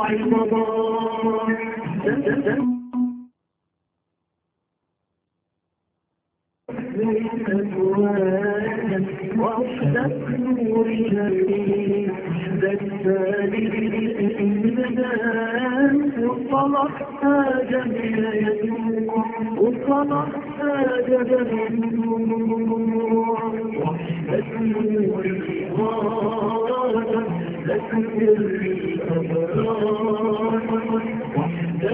عظام وحدة نور جميل بالتالي وصلح حاجة من يدوم وصلح حاجة من وحدة نور الغاية لتسر الأبرار وحدة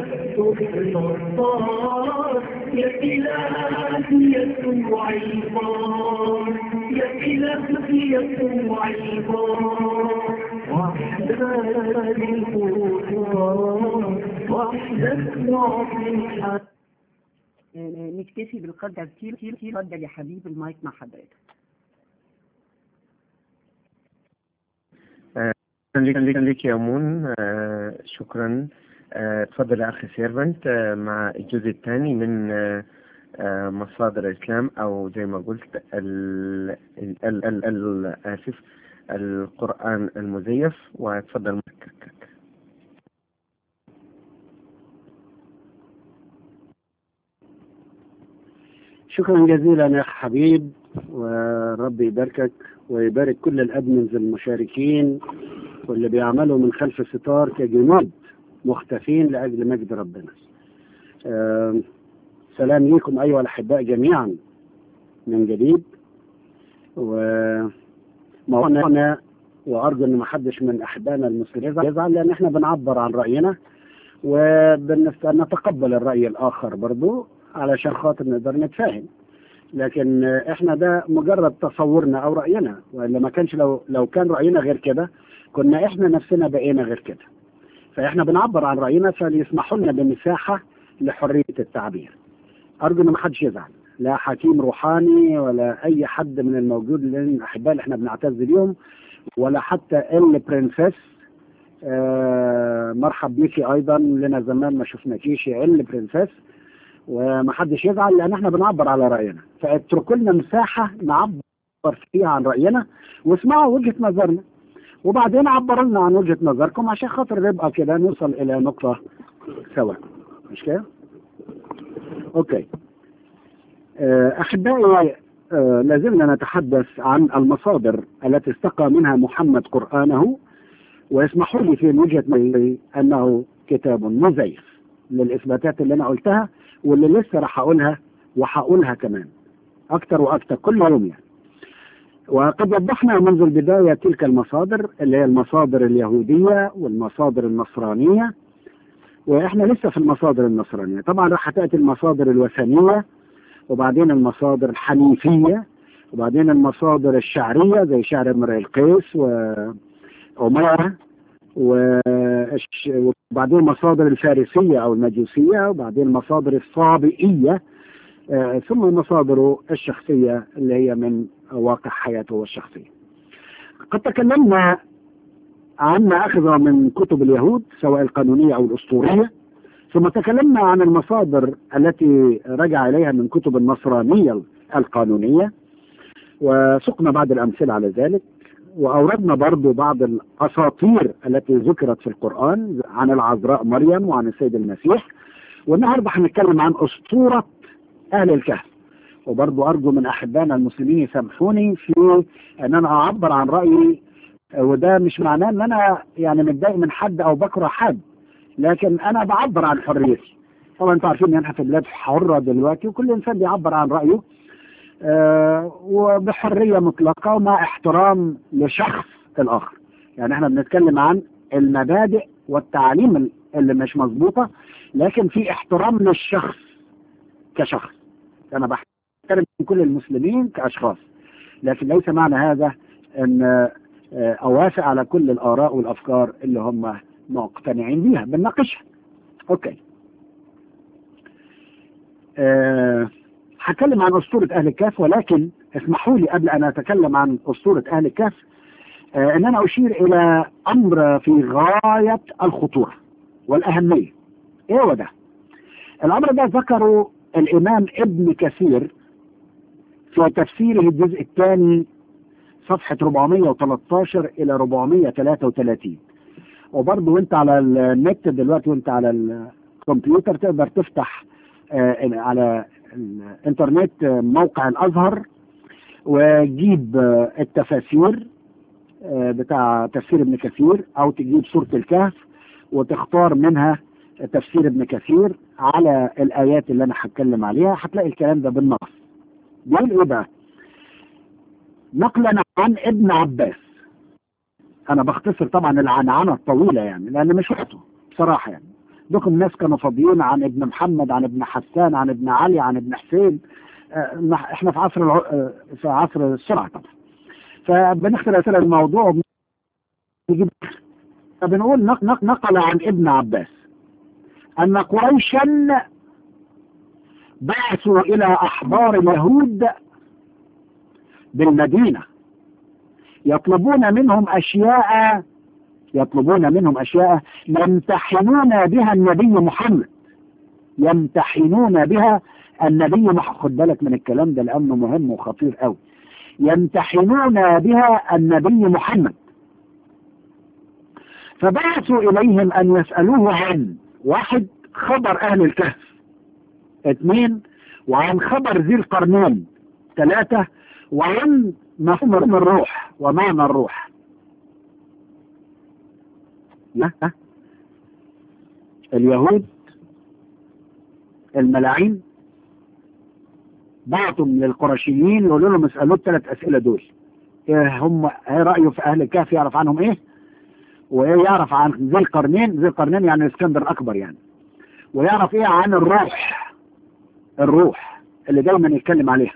الأبطال يا إلهي يسوع البار يا إلهي يسوع البار وحدة الفرقان وحدة نعطي نكتفي بالقدر كتير كتير كتير اتفضل يا حبيب المايك مع حضرتك شكرا لك يا مون آه، شكرا آه، اتفضل يا اخي سيرفنت آه، مع الجزء الثاني من آه، آه، مصادر الاسلام او زي ما قلت ال ال ال ال ال اسف القران المزيف وتفضل مكك شكرا جزيلا يا أخ حبيب وربي يباركك ويبارك كل الأدمنز المشاركين واللي بيعملوا من خلف الستار كجنود مختفين لأجل مجد ربنا آم، سلام ليكم أيها الأحباء جميعا من جديد وموضوعنا وأرجو أن محدش من أحبائنا المسلمين يزعل لأن احنا بنعبر عن رأينا ونتقبل الرأي الآخر برضو علشان خاطر نقدر نتفاهم لكن احنا ده مجرد تصورنا او راينا والا ما كانش لو لو كان راينا غير كده كنا احنا نفسنا بقينا غير كده فاحنا بنعبر عن راينا فليسمحوا لنا بمساحه لحريه التعبير ارجو ان ما حدش يزعل لا حكيم روحاني ولا اي حد من الموجود من الاحباء اللي احنا بنعتز بيهم ولا حتى البرنسس آه مرحب بيكي ايضا لنا زمان ما شفناكيش يا البرنسس ومحدش يزعل لان احنا بنعبر على راينا فاتركوا لنا مساحه نعبر فيها عن راينا واسمعوا وجهه نظرنا وبعدين عبروا لنا عن وجهه نظركم عشان خاطر يبقى كده نوصل الى نقطه سواء مش كده؟ اوكي آه، احبائي آه، لازلنا نتحدث عن المصادر التي استقى منها محمد قرانه ويسمحوا لي في وجهه نظري انه كتاب مزيف للاثباتات اللي انا قلتها واللي لسه راح اقولها وهقولها كمان اكتر واكتر كل يوم يعني وقد وضحنا منذ البدايه تلك المصادر اللي هي المصادر اليهوديه والمصادر النصرانيه واحنا لسه في المصادر النصرانيه طبعا راح تاتي المصادر الوثنيه وبعدين المصادر الحنيفيه وبعدين المصادر الشعريه زي شعر امرئ القيس وعميره وش- وبعدين المصادر الفارسية أو المجوسية وبعدين المصادر الصابئية آه، ثم مصادره الشخصية اللي هي من واقع حياته الشخصية قد تكلمنا عن ما أخذ من كتب اليهود سواء القانونية أو الأسطورية ثم تكلمنا عن المصادر التي رجع إليها من كتب النصرانية القانونية وسقنا بعض الأمثلة على ذلك وأوردنا برضو بعض الأساطير التي ذكرت في القرآن عن العذراء مريم وعن السيد المسيح والنهاردة هنتكلم عن أسطورة أهل الكهف وبرضو أرجو من أحبائنا المسلمين يسامحوني في أن أنا أعبر عن رأيي وده مش معناه أن أنا يعني متضايق من حد أو بكره حد لكن أنا بعبر عن حريتي طبعا أنتوا عارفين إن إحنا في بلاد حرة دلوقتي وكل إنسان بيعبر عن رأيه آه، وبحرية مطلقة ومع احترام لشخص الآخر يعني احنا بنتكلم عن المبادئ والتعاليم اللي مش مظبوطة لكن في احترام للشخص كشخص أنا بحترم كل المسلمين كأشخاص لكن ليس معنى هذا أن آه، أوافق على كل الآراء والأفكار اللي هم مقتنعين بيها بنناقشها أوكي أه هتكلم عن أسطورة أهل الكهف ولكن اسمحوا لي قبل أن أتكلم عن أسطورة أهل الكهف آه، أن أنا أشير إلى أمر في غاية الخطورة والأهمية إيه هو ده؟ الأمر ده ذكره الإمام ابن كثير في تفسيره الجزء الثاني صفحة 413 إلى 433 وبرضه وانت على النت دلوقتي وانت على الكمبيوتر تقدر تفتح آه، على الانترنت آه، موقع الازهر وتجيب آه، التفاسير آه، بتاع تفسير ابن كثير او تجيب سورة الكهف وتختار منها تفسير ابن كثير على الايات اللي انا هتكلم عليها هتلاقي الكلام ده بالنص بيقول ايه بقى نقلا عن ابن عباس انا بختصر طبعا العنعنه الطويله يعني لان مش وقته بصراحه يعني دوكم الناس كانوا فاضيين عن ابن محمد عن ابن حسان عن ابن علي عن ابن حسين آه، نح- احنا في عصر الع- آه، في عصر السرعه طبعا فبنختار اسئله الموضوع وبنجيب فبنقول نق نق نقل عن ابن عباس ان قريشا بعثوا الى احبار اليهود بالمدينه يطلبون منهم اشياء يطلبون منهم اشياء يمتحنون بها النبي محمد يمتحنون بها النبي محمد خد بالك من الكلام ده لانه مهم وخطير قوي يمتحنون بها النبي محمد فبعثوا اليهم ان يسالوه عن واحد خبر اهل الكهف اثنين وعن خبر ذي القرنين ثلاثة وعن مفهوم الروح ومعنى الروح لا اليهود الملاعين بعتوا من القرشيين يقولوا لهم اسالوا الثلاث اسئله دول ايه هم ايه رايه في اهل الكهف يعرف عنهم ايه وايه يعرف عن ذي القرنين ذي القرنين يعني الاسكندر الاكبر يعني ويعرف ايه عن الروح الروح اللي دايما يتكلم عليها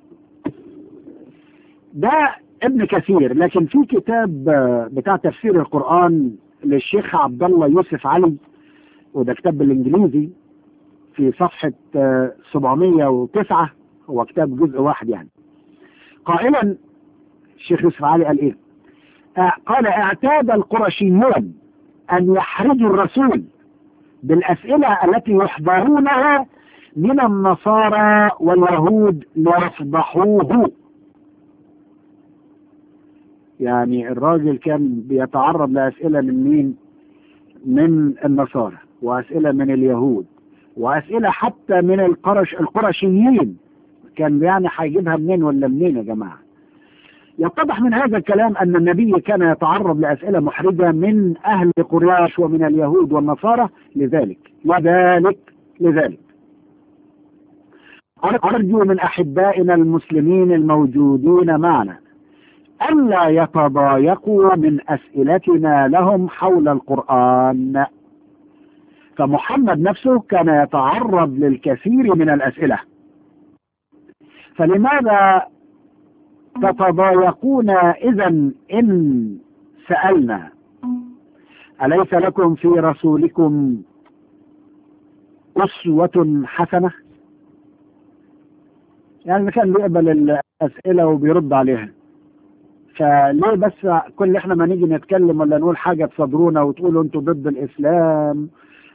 ده ابن كثير لكن في كتاب آه، بتاع تفسير القرآن للشيخ عبد الله يوسف علي وده كتاب بالانجليزي في صفحة آه، 709 هو كتاب جزء واحد يعني قائلا الشيخ يوسف علي قال ايه آه، قال اعتاد القرشيون ان يحرجوا الرسول بالاسئلة التي يحضرونها من النصارى واليهود ليفضحوه يعني الراجل كان بيتعرض لأسئلة من مين من النصارى وأسئلة من اليهود وأسئلة حتى من القرش القرشيين كان يعني هيجيبها منين ولا منين يا جماعة يتضح من هذا الكلام أن النبي كان يتعرض لأسئلة محرجة من أهل قريش ومن اليهود والنصارى لذلك لذلك لذلك أرجو من أحبائنا المسلمين الموجودين معنا ألا يتضايقوا من أسئلتنا لهم حول القرآن فمحمد نفسه كان يتعرض للكثير من الأسئلة فلماذا تتضايقون إذا إن سألنا أليس لكم في رسولكم أسوة حسنة يعني كان بيقبل الأسئلة وبيرد عليها فليه بس كل احنا ما نيجي نتكلم ولا نقول حاجة تصدرونا وتقولوا انتوا ضد الاسلام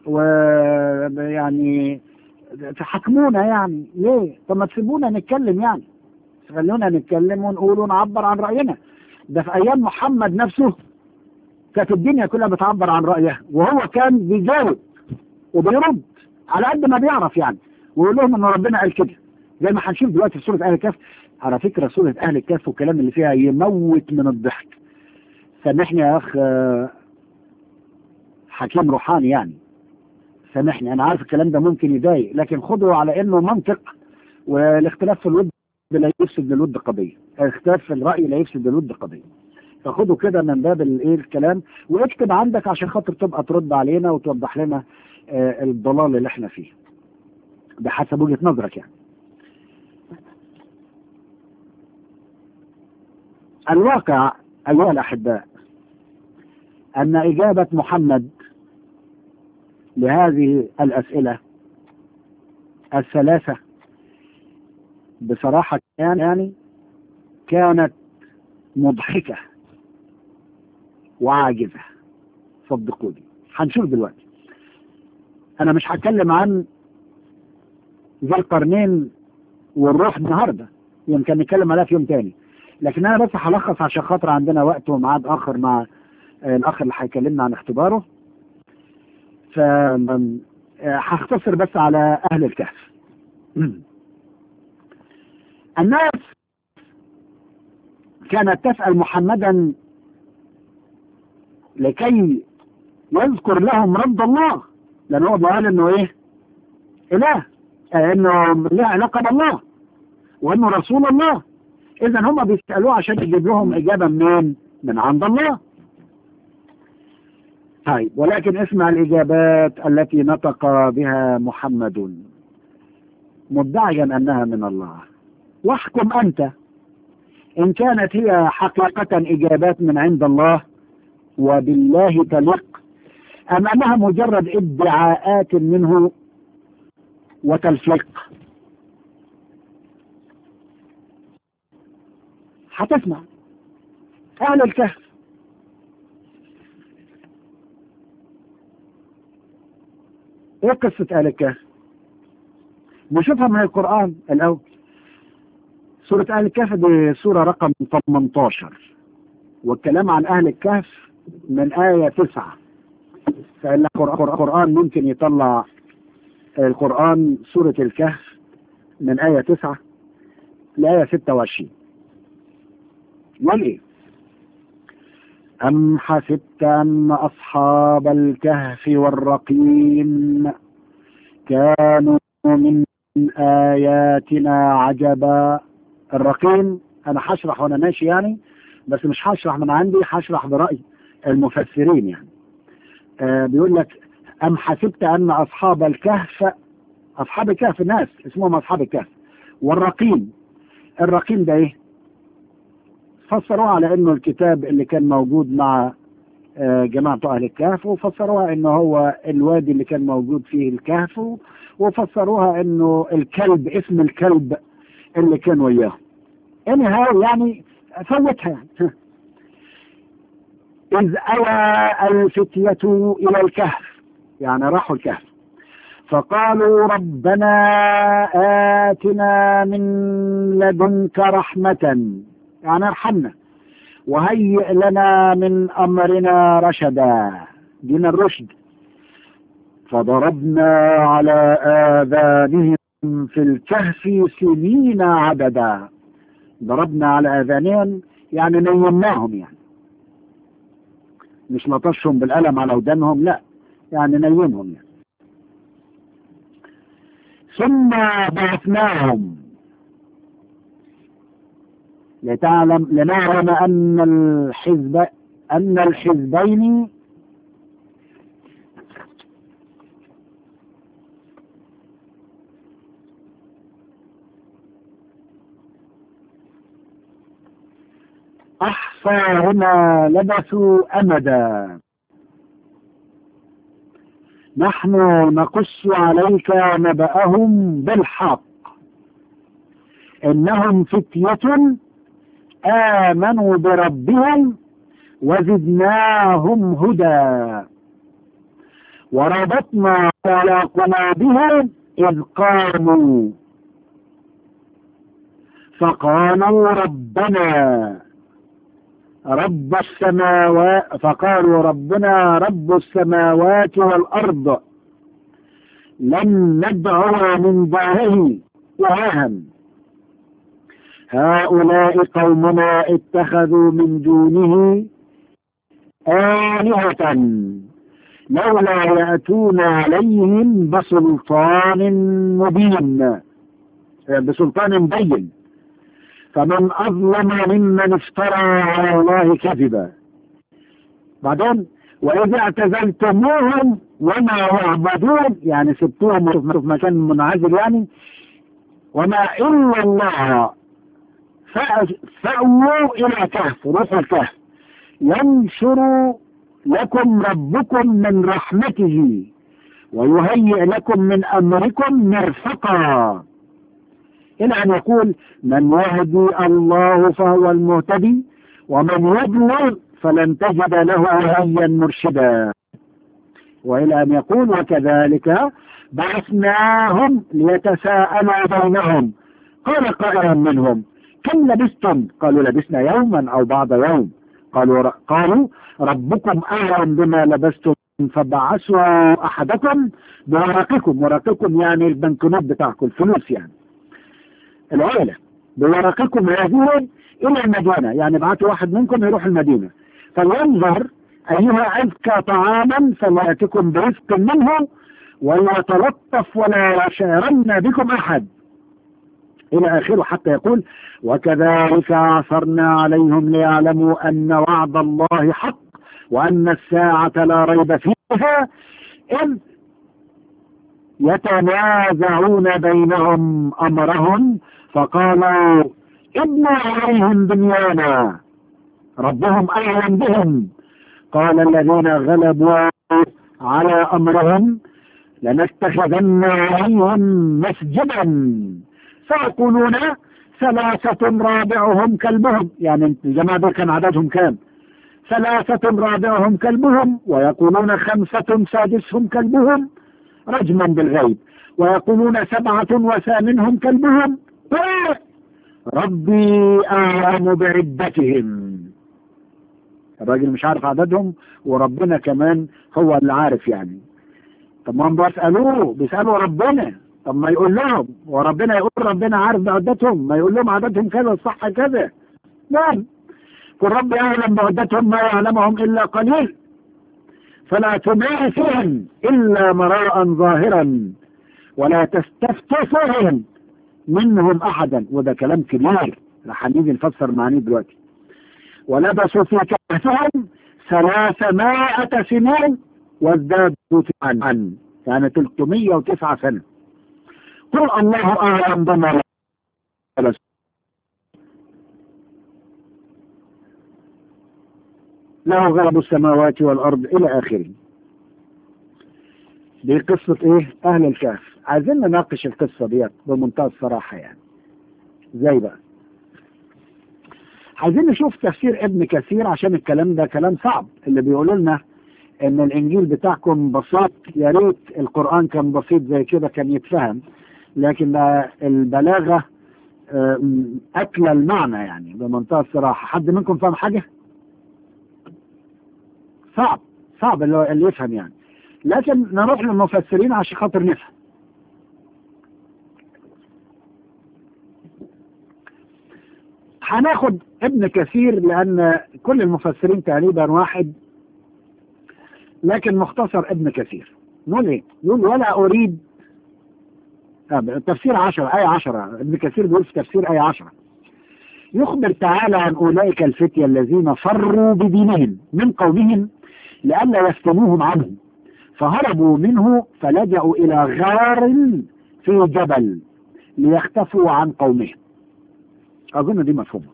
ويعني تحكمونا يعني ليه طب ما تسيبونا نتكلم يعني خلونا نتكلم ونقول ونعبر عن رأينا ده في ايام محمد نفسه كانت الدنيا كلها بتعبر عن رأيها وهو كان بيجاوب وبيرد على قد ما بيعرف يعني ويقول لهم ان ربنا قال كده زي ما هنشوف دلوقتي في سورة اهل الكهف على فكرة سورة أهل الكهف والكلام اللي فيها يموت من الضحك سامحني يا أخ آه، حكيم روحاني يعني سامحني أنا عارف الكلام ده ممكن يضايق لكن خده على إنه منطق والاختلاف في الود لا يفسد للود قضية الاختلاف في الرأي لا يفسد للود قضية فخده كده من باب الايه الكلام واكتب عندك عشان خاطر تبقى ترد علينا وتوضح لنا آه، الضلال اللي احنا فيه بحسب وجهة نظرك يعني الواقع أيها الأحباء أن إجابة محمد لهذه الأسئلة الثلاثة بصراحة كان يعني كانت مضحكة وعاجزة صدقوني هنشوف دلوقتي أنا مش هتكلم عن ذي القرنين والروح النهاردة يمكن نتكلم عليها في يوم تاني لكن انا بس هلخص عشان خاطر عندنا وقت وميعاد اخر مع الأخ اللي هيكلمنا عن اختباره ف هختصر بس على أهل الكهف الناس كانت تسأل محمدا لكي يذكر لهم رد الله لأن هو قال إنه إيه؟ إله إنه له علاقة بالله وإنه رسول الله إذا هم بيسألوه عشان يجيب لهم إجابة منين؟ من عند الله طيب ولكن اسمع الإجابات التي نطق بها محمد مدعيا أنها من الله واحكم أنت إن كانت هي حقيقة إجابات من عند الله وبالله تلق أم أنها مجرد ادعاءات منه وتلفيق هتسمع أهل الكهف ايه قصة أهل الكهف نشوفها من القرآن الأول سورة أهل الكهف دي سورة رقم 18 والكلام عن أهل الكهف من آية 9 فإن القرآن ممكن يطلع القرآن سورة الكهف من آية 9 لآية 26 يقول إيه أم حسبت أن أصحاب الكهف والرقيم كانوا من آياتنا عجبا الرقيم أنا هشرح وأنا ماشي يعني بس مش هشرح من عندي هشرح برأي المفسرين يعني آه بيقول لك أم حسبت أن أصحاب الكهف أصحاب الكهف ناس اسمهم أصحاب الكهف والرقيم الرقيم ده إيه؟ فسروها على انه الكتاب اللي كان موجود مع جماعة أهل الكهف وفسروها انه هو الوادي اللي كان موجود فيه الكهف وفسروها انه الكلب اسم الكلب اللي كان وياه انها يعني فوتها يعني إذ أوى الفتية إلى الكهف يعني راحوا الكهف فقالوا ربنا آتنا من لدنك رحمة يعني ارحمنا وهيئ لنا من أمرنا رشدا دين الرشد فضربنا على آذانهم في الكهف سنين عددا ضربنا على آذانهم يعني نيمناهم يعني مش لطشهم بالقلم على ودانهم لا يعني نيمهم يعني ثم بعثناهم لتعلم لنعلم أن الحزب أن الحزبين أحصاهما لبثوا أمدا نحن نقص عليك نبأهم بالحق إنهم فتية آمنوا بربهم وزدناهم هدى وربطنا على قلوبهم إذ قاموا فقالوا ربنا رب السماوات فقالوا ربنا رب السماوات والأرض لن ندعو من دونه إلها هؤلاء قومنا اتخذوا من دونه آلهة لولا يأتون عليهم بسلطان مبين بسلطان بين فمن أظلم ممن افترى على الله كذبا بعدين وإذا اعتزلتموهم وما يعبدون يعني سبتوهم في مكان منعزل يعني وما إلا الله فأووا إلى كهف روحوا الكهف ينشر لكم ربكم من رحمته ويهيئ لكم من أمركم مرفقا إلى أن يقول من يهدي الله فهو المهتدي ومن يضلل فلن تجد له هيا مرشدا وإلى أن يقول وكذلك بعثناهم ليتساءلوا بينهم قال قائل منهم كم لبستم قالوا لبسنا يوما أو بعض يوم قالوا قالوا ربكم أعلم بما لبستم فبعثوا أحدكم بورقكم ورقكم يعني البنكنوت بتاعكم الفلوس يعني العيلة بورقكم هذه إلى المدينة يعني ابعتوا واحد منكم يروح المدينة فلينظر أيها أزكى طعاما فليأتكم برزق منه وليتلطف ولا يشعرن بكم أحد إلى آخره حتى يقول وكذلك عثرنا عليهم ليعلموا أن وعد الله حق وأن الساعة لا ريب فيها إذ يتنازعون بينهم أمرهم فقالوا ابنوا عليهم بنيانا ربهم أعلم بهم قال الذين غلبوا على أمرهم لنتخذن عليهم مسجدا فيقولون ثلاثة رابعهم كلبهم يعني الجماعة دول كان عددهم كام ثلاثة رابعهم كلبهم ويقولون خمسة سادسهم كلبهم رجما بالغيب ويقولون سبعة وثامنهم كلبهم ربي أعلم بعدتهم الراجل مش عارف عددهم وربنا كمان هو اللي عارف يعني طب ما هم بيسألوه بيسألوا ربنا طب ما يقول لهم وربنا يقول ربنا عارف بعدتهم ما يقول لهم عددهم كذا الصح كذا نعم قل رب يعلم بعدتهم ما يعلمهم إلا قليل فلا تمار فيهم إلا مراء ظاهرا ولا تستفت فيهم منهم أحدا وده كلام كبير رح نيجي نفسر معانيه دلوقتي ولبسوا في كهفهم ثلاثمائة سنين وازدادوا عن يعني 309 سنة قل الله أعلم بما لبسوا له غلب السماوات والأرض إلى آخره دي قصة إيه أهل الكهف عايزين نناقش القصة ديت بمنتهى الصراحة يعني زي بقى عايزين نشوف تفسير ابن كثير عشان الكلام ده كلام صعب اللي بيقولوا لنا ان الانجيل بتاعكم بسيط يا ريت القران كان بسيط زي كده كان يتفهم لكن البلاغه اكل المعنى يعني بمنتهى الصراحه حد منكم فاهم حاجه صعب صعب اللي, اللي يفهم يعني لكن نروح للمفسرين عشان خاطر نفهم هناخد ابن كثير لان كل المفسرين تقريبا واحد لكن مختصر ابن كثير نقول ايه نقول ولا اريد تفسير عشرة آية عشرة ابن كثير بيقول في تفسير آية عشرة يخبر تعالى عن أولئك الفتية الذين فروا بدينهم من قومهم لئلا يفتنوهم عنه فهربوا منه فلجأوا إلى غار في جبل ليختفوا عن قومهم أظن دي مفهومة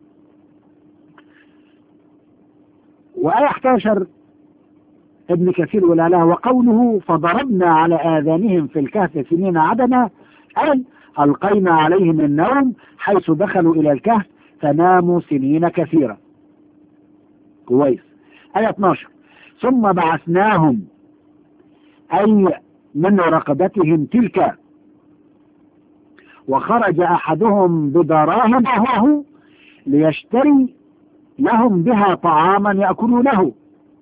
وآية 11 ابن كثير ولا لا وقوله فضربنا على آذانهم في الكهف سنين عدنا أي ألقينا عليهم النوم حيث دخلوا إلى الكهف فناموا سنين كثيرة كويس آية 12 ثم بعثناهم أي من رقبتهم تلك وخرج أحدهم بدراهم معه ليشتري لهم بها طعاما يأكلونه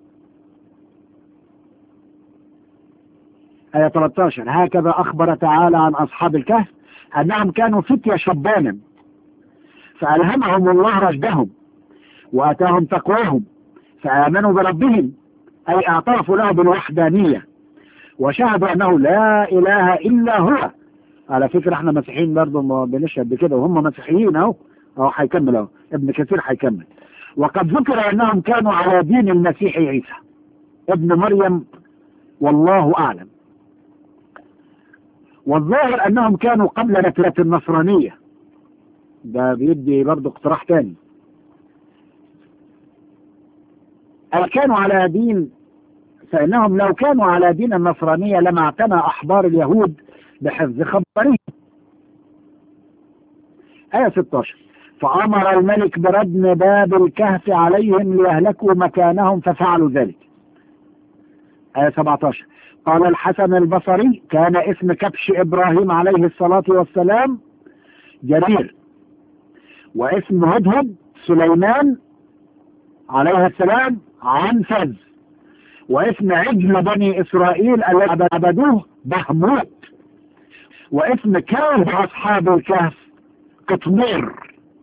آية 13 هكذا أخبر تعالى عن أصحاب الكهف أنهم كانوا فتية شبانا فألهمهم الله رشدهم وأتاهم تقواهم فآمنوا بربهم أي اعترفوا له بالوحدانية وشهدوا أنه لا إله إلا هو على فكرة احنا مسيحيين برضه ما بنشهد بكده وهم مسيحيين اهو اهو هيكمل اهو ابن كثير هيكمل وقد ذكر انهم كانوا على دين المسيح عيسى ابن مريم والله اعلم والظاهر انهم كانوا قبل نكرة النصرانية ده بيدي برضه اقتراح تاني أي كانوا على دين فإنهم لو كانوا على دين النصرانية لما اعتنى أحبار اليهود بحفظ خبره آية 16 فأمر الملك بردم باب الكهف عليهم ليهلكوا مكانهم ففعلوا ذلك آية 17 قال الحسن البصري كان اسم كبش إبراهيم عليه الصلاة والسلام جرير واسم هدهد سليمان عليه السلام عنفذ واسم عجل بني إسرائيل الذي عبدوه بهموت واسم كلب أصحاب الكهف قطمير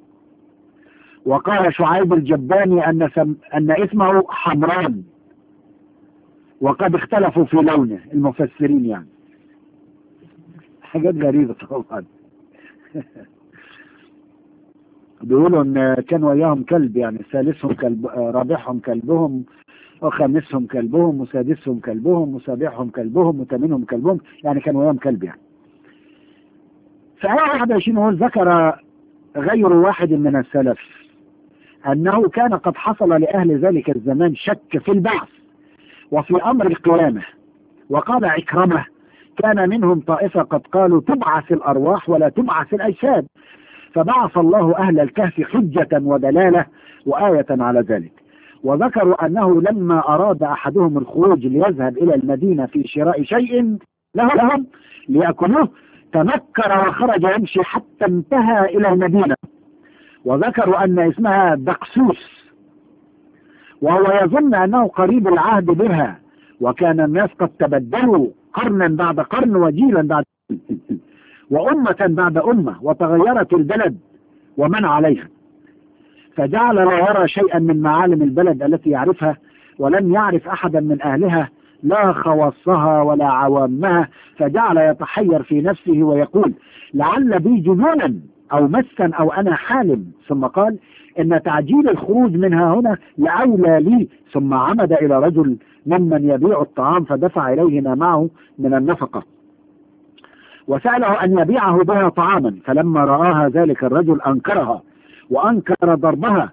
وقال شعيب الجباني أن, سم أن اسمه حمران وقد اختلفوا في لونه المفسرين يعني حاجات غريبة طبعا بيقولوا ان كان وياهم كلب يعني ثالثهم كلب رابعهم كلبهم وخامسهم كلبهم وسادسهم كلبهم وسابعهم كلبهم وثامنهم كلبهم يعني كان وياهم كلب يعني في آية 21 هو ذكر غير واحد من السلف أنه كان قد حصل لأهل ذلك الزمان شك في البعث وفي أمر القيامة وقال عكرمة كان منهم طائفة قد قالوا تبعث الأرواح ولا تبعث الأجساد فبعث الله أهل الكهف حجة ودلالة وآية على ذلك وذكروا أنه لما أراد أحدهم الخروج ليذهب إلى المدينة في شراء شيء له لهم ليأكلوه تنكر وخرج يمشي حتى انتهى إلى المدينة وذكروا أن اسمها دقسوس وهو يظن أنه قريب العهد بها وكان الناس قد تبدلوا قرنا بعد قرن وجيلا بعد وأمة بعد أمة وتغيرت البلد ومن عليها فجعل لا يرى شيئا من معالم البلد التي يعرفها ولم يعرف أحدا من أهلها لا خواصها ولا عوامها فجعل يتحير في نفسه ويقول لعل بي جنونا أو مسا أو أنا حالم ثم قال إن تعجيل الخروج منها هنا لأولى لي ثم عمد إلى رجل ممن يبيع الطعام فدفع إليه ما معه من النفقة وسأله أن يبيعه بها طعاما فلما رآها ذلك الرجل أنكرها وأنكر ضربها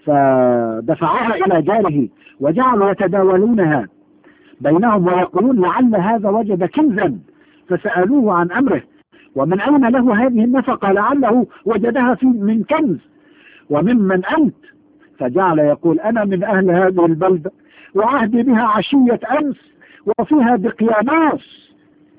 فدفعها إلى جاره وجعلوا يتداولونها بينهم ويقولون لعل هذا وجد كنزا فسألوه عن أمره ومن أين له هذه النفقة لعله وجدها في من كنز وممن أنت فجعل يقول أنا من أهل هذه البلدة وعهدي بها عشية أمس وفيها بقياناس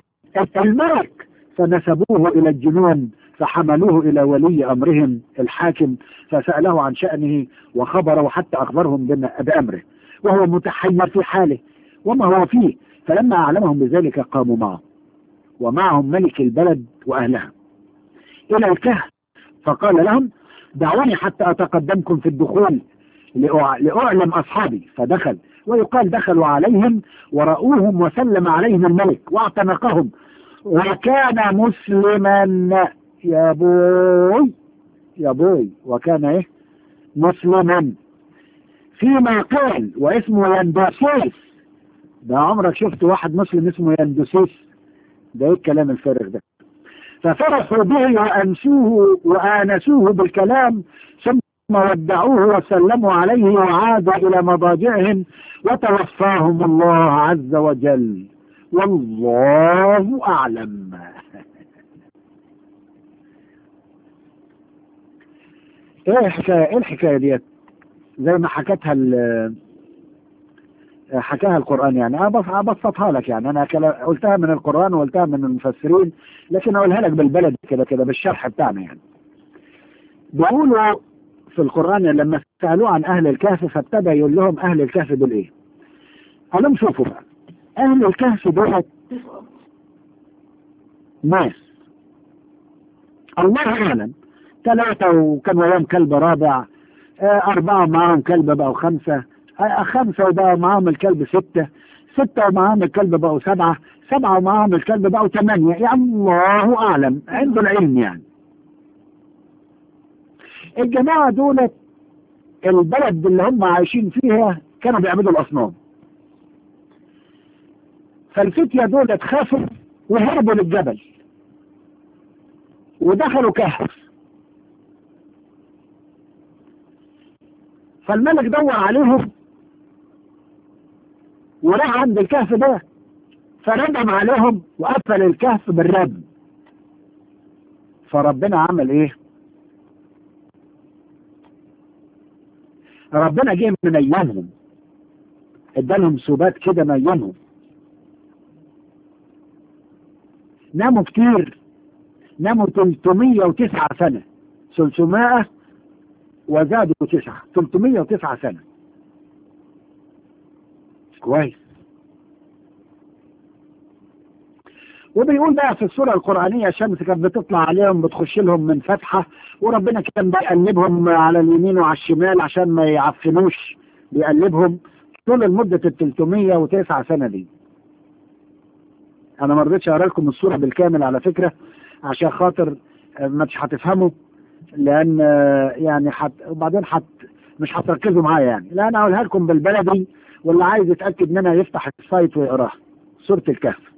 الملك فنسبوه إلى الجنون فحملوه إلى ولي أمرهم الحاكم فسأله عن شأنه وخبره حتى أخبرهم بأمره وهو متحير في حاله وما هو فيه فلما أعلمهم بذلك قاموا معه ومعهم ملك البلد وأهلها إلى الكهف فقال لهم دعوني حتى أتقدمكم في الدخول لأعلم أصحابي فدخل ويقال دخلوا عليهم ورأوهم وسلم عليهم الملك واعتنقهم وكان مسلما يا بوي يا بوي وكان ايه مسلما فيما قال واسمه يندوسيس ده عمرك شفت واحد مسلم اسمه يندوسيس ده ايه الكلام الفارغ ده ففرحوا به وأنسوه وآنسوه بالكلام ثم ودعوه وسلموا عليه وعادوا إلى مضاجعهم وتوفاهم الله عز وجل والله أعلم ايه الحكاية ايه الحكاية ديت زي ما حكتها حكاها القرآن يعني أنا أبسطها لك يعني أنا قلتها من القرآن وقلتها من المفسرين لكن أقولها لك بالبلد كده كده بالشرح بتاعنا يعني بيقولوا في القرآن لما سألوه عن أهل الكهف فابتدى يقول لهم أهل الكهف دول إيه قال لهم شوفوا بقى أهل الكهف دول ناس الله أعلم ثلاثة وكان وياهم كلب رابع أربعة معاهم كلب بقوا خمسة خمسة وبقوا معاهم الكلب ستة ستة ومعاهم الكلب بقوا سبعة سبعة ومعاهم الكلب بقوا ثمانية يعني الله أعلم عنده العلم يعني الجماعة دولت البلد اللي هم عايشين فيها كانوا بيعبدوا الأصنام فالفتية دولت خافوا وهربوا للجبل ودخلوا كهف فالملك دور عليهم وراح عند الكهف ده فردم عليهم وقفل الكهف بالردم فربنا عمل ايه ربنا جه منيمهم ادالهم سبات كده نيمهم ناموا كتير ناموا 309 سنة 300 وزادوا تسعة 309 سنة كويس وبيقول بقى في السورة القرآنية الشمس كانت بتطلع عليهم بتخش لهم من فتحة وربنا كان بيقلبهم على اليمين وعلى الشمال عشان ما يعفنوش بيقلبهم طول المدة ال 309 سنة دي أنا ما رضيتش أقرأ لكم السورة بالكامل على فكرة عشان خاطر آه، ما مش هتفهموا لأن آه، يعني حت وبعدين حت مش هتركزوا معايا يعني لا أنا أقولها لكم بالبلدي واللي عايز يتأكد منها يفتح السايت ويقراها سورة الكهف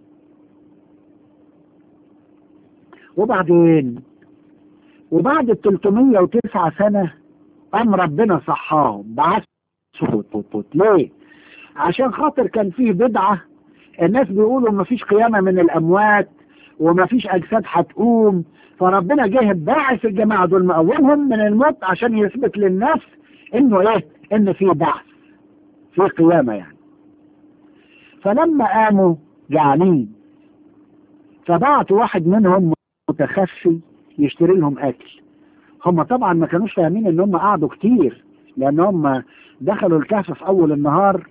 وبعدين وبعد ال 309 سنة قام ربنا صحاهم بعث صوت ليه؟ عشان خاطر كان فيه بدعة الناس بيقولوا مفيش قيامة من الأموات ومفيش أجساد هتقوم فربنا جه باعث الجماعة دول مقومهم من الموت عشان يثبت للناس إنه إيه؟ إن في بعث في قيامة يعني فلما قاموا جعانين فبعتوا واحد منهم متخفي يشتري لهم اكل هم طبعا ما كانوش فاهمين ان هم قعدوا كتير لان هم دخلوا الكهف في اول النهار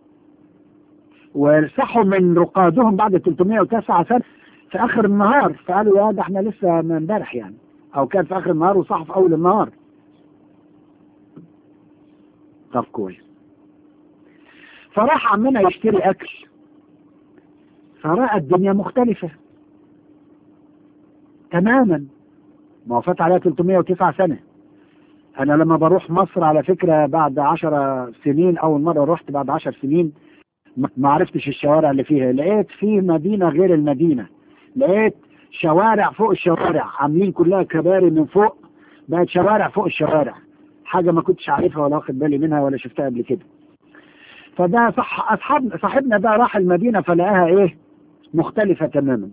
وصحوا من رقادهم بعد 309 سنه في اخر النهار فقالوا يا ده احنا لسه من امبارح يعني او كان في اخر النهار وصحوا في اول النهار طب كويس فراح عمنا يشتري اكل فرأى الدنيا مختلفة تماما ما هو فات عليها 309 سنة أنا لما بروح مصر على فكرة بعد 10 سنين أول مرة رحت بعد 10 سنين ما ما عرفتش الشوارع اللي فيها لقيت في مدينة غير المدينة لقيت شوارع فوق الشوارع عاملين كلها كباري من فوق بقت شوارع فوق الشوارع حاجة ما كنتش عارفها ولا واخد بالي منها ولا شفتها قبل كده فده صح أصحاب صاحبنا ده راح المدينة فلقاها إيه مختلفة تماما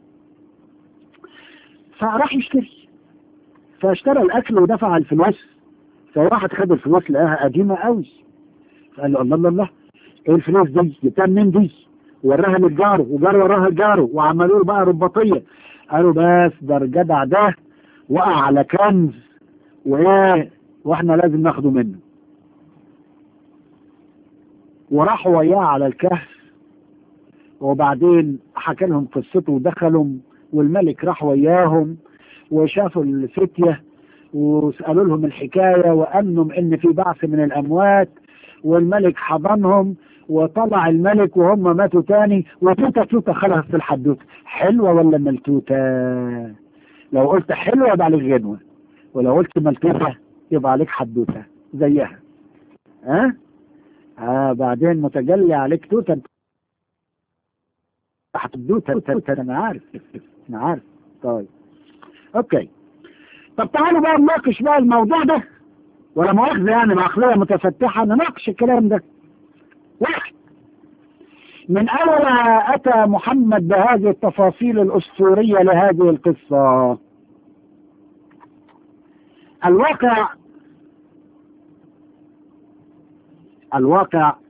فراح يشتري فاشترى الاكل ودفع الفلوس فراحت خد الفلوس لقاها قديمه قوي فقال له الله الله الله ايه الفلوس دي جبتها منين دي وراها للجار وجار وراها الجار وعملوا له بقى رباطيه قالوا بس ده الجدع ده وقع على كنز وايه واحنا لازم ناخده منه وراحوا وياه على الكهف وبعدين حكى لهم قصته ودخلوا والملك راح وياهم وشافوا الفتية وسألوا لهم الحكاية وأمنوا إن في بعث من الأموات والملك حضنهم وطلع الملك وهم ماتوا تاني وتوتة توتة خلصت الحدوتة حلوة ولا ملتوتة لو قلت حلوة يبقى عليك غنوة ولو قلت ملتوتة يبقى عليك حدوتة زيها ها آه بعدين متجلي عليك توتة حدوتة توتة انا عارف انا عارف طيب اوكي طب تعالوا بقى نناقش بقى الموضوع ده ولا مؤاخذة يعني بعقلية متفتحة نناقش الكلام ده واحد من أول أتى محمد بهذه التفاصيل الأسطورية لهذه القصة الواقع الواقع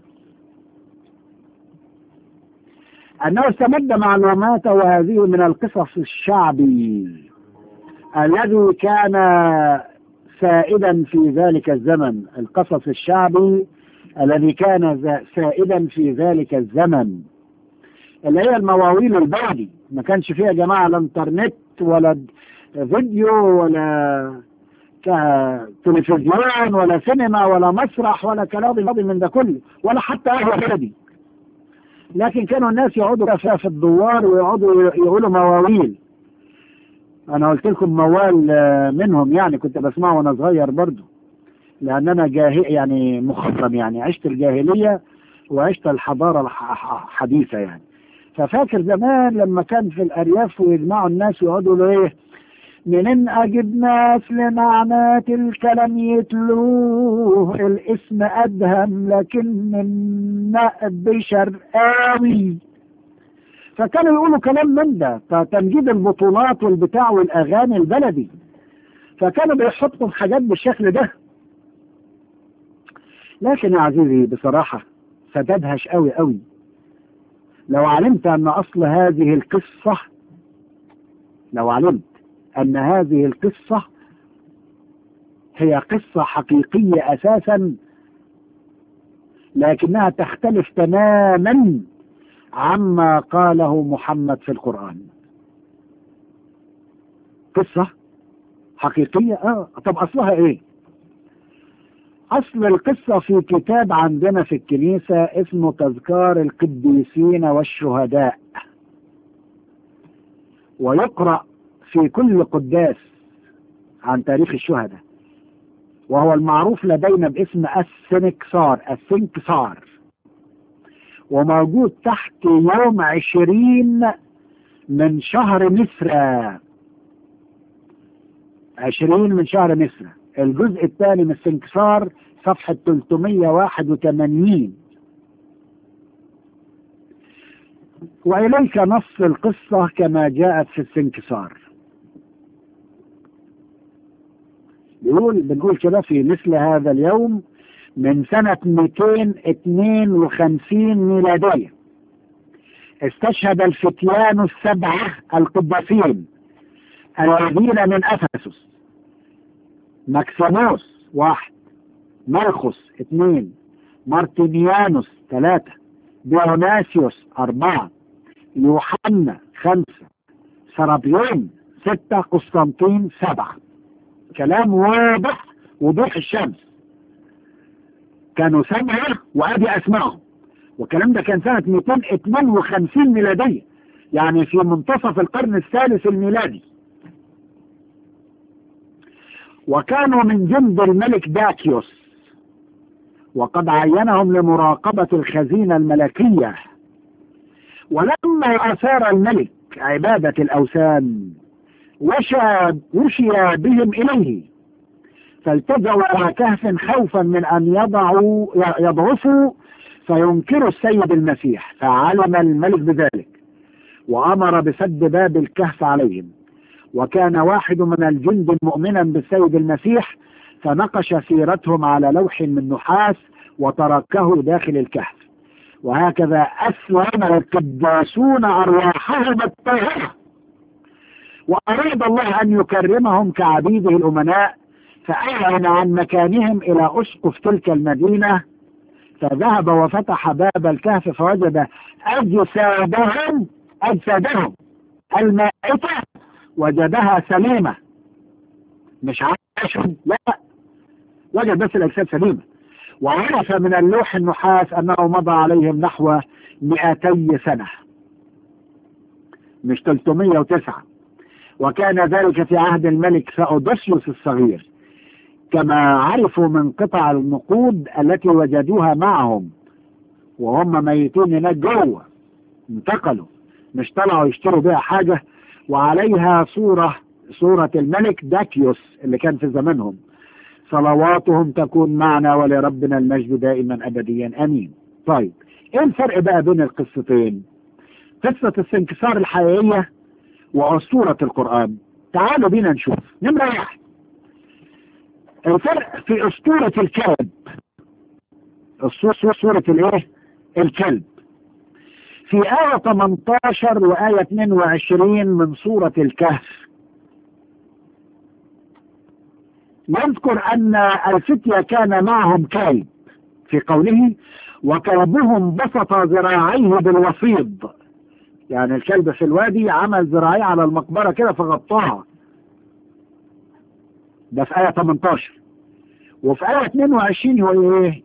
أنه استمد معلوماته وهذه من القصص الشعبي الذي كان سائدا في ذلك الزمن القصص الشعبي الذي كان ز- سائدا في ذلك الزمن اللي هي المواويل البلدي ما كانش فيها يا جماعة لا انترنت ولا د- فيديو ولا ك- تلفزيون ولا سينما ولا مسرح ولا كلام فاضي من ده كله ولا حتى قهوة بلدي لكن كانوا الناس يقعدوا فيها في الدوار ويقعدوا يقولوا مواويل انا قلت لكم موال آه، منهم يعني كنت بسمعه وانا صغير برضو لان انا جاهل يعني مخضرم يعني عشت الجاهليه وعشت الحضاره الحديثه يعني ففاكر زمان لما كان في الارياف ويجمعوا الناس ويقعدوا له ايه منين اجيب ناس لمعنات الكلام يتلوه الاسم ادهم لكن النقد شرقاوي فكانوا يقولوا كلام من ده تمجيد البطولات والبتاع والاغاني البلدي فكانوا بيحطوا حاجات بالشكل ده لكن يا عزيزي بصراحة ستدهش قوي قوي لو علمت أن أصل هذه القصة لو علمت أن هذه القصة هي قصة حقيقية أساسا لكنها تختلف تماما عما قاله محمد في القرآن قصة حقيقية اه طب أصلها إيه أصل القصة في كتاب عندنا في الكنيسة اسمه تذكار القديسين والشهداء ويقرأ في كل قداس عن تاريخ الشهداء وهو المعروف لدينا باسم السنكسار السنكسار وموجود تحت يوم عشرين من شهر مصر عشرين من شهر مصر الجزء الثاني من السنكسار صفحة 381 وإليك نص القصة كما جاءت في السنكسار بيقول بنقول كده في مثل هذا اليوم من سنة 252 ميلادية استشهد الفتيان السبعة القداسين الذين من أفسس مكسيموس واحد مالخوس اثنين مارتينيانوس ثلاثة ديوناسيوس أربعة يوحنا خمسة سرابيون ستة قسطنطين سبعة كلام واضح وضوح الشمس كانوا سبعة وأدي أسمائهم والكلام ده كان سنة 252 ميلادية يعني في منتصف القرن الثالث الميلادي وكانوا من جند الملك داكيوس وقد عينهم لمراقبة الخزينة الملكية ولما أثار الملك عبادة الأوثان وشى وشي بهم إليه فالتجأوا إلى كهف خوفا من أن يضعوا يضعفوا فينكروا السيد المسيح فعلم الملك بذلك وأمر بسد باب الكهف عليهم وكان واحد من الجند مؤمنا بالسيد المسيح فنقش سيرتهم على لوح من نحاس وتركه داخل الكهف وهكذا أسلم القداسون أرواحهم الطاهرة وأراد الله أن يكرمهم كعبيده الأمناء فأعلن عن مكانهم إلى أسقف تلك المدينة فذهب وفتح باب الكهف فوجد أجسادهم أجسادهم المائتة وجدها سليمة مش عاشهم لا وجد بس الأجساد سليمة وعرف من اللوح النحاس أنه مضى عليهم نحو 200 سنة مش 309 وكان ذلك في عهد الملك سأودسيوس الصغير كما عرفوا من قطع النقود التي وجدوها معهم وهم ميتين هناك جوه انتقلوا مش طلعوا يشتروا بيها حاجة وعليها صورة صورة الملك داكيوس اللي كان في زمانهم صلواتهم تكون معنا ولربنا المجد دائما أبديا أمين طيب ايه الفرق بقى بين القصتين قصة السنكسار الحقيقية وأسطورة القرآن تعالوا بينا نشوف نمرة واحد الفرق في أسطورة الكلب أسطورة الايه الكلب في آية 18 وآية 22 من سورة الكهف يذكر أن الفتية كان معهم كلب في قوله وكلبهم بسط ذراعيه بالوسيط يعني الكلب في الوادي عمل ذراعيه على المقبرة كده فغطاها ده في آية 18 وفي آية 22 هو ايه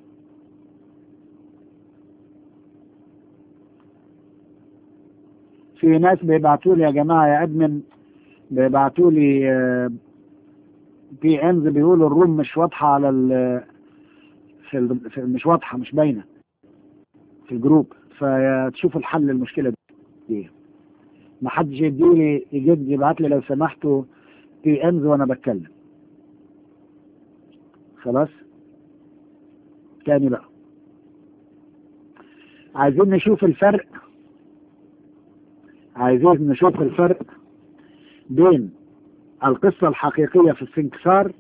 في ناس بيبعتوا لي يا جماعة يا ادمن بيبعتوا لي في امز بيقولوا الروم مش واضحة على ال في, ال في مش واضحة مش باينة في الجروب فتشوف الحل للمشكلة دي ما حدش يديلي يجد يبعت لي لو سمحتوا في امز وانا بتكلم خلاص تاني بقى عايزين نشوف الفرق عايزين نشوف الفرق بين القصة الحقيقية في السنكسار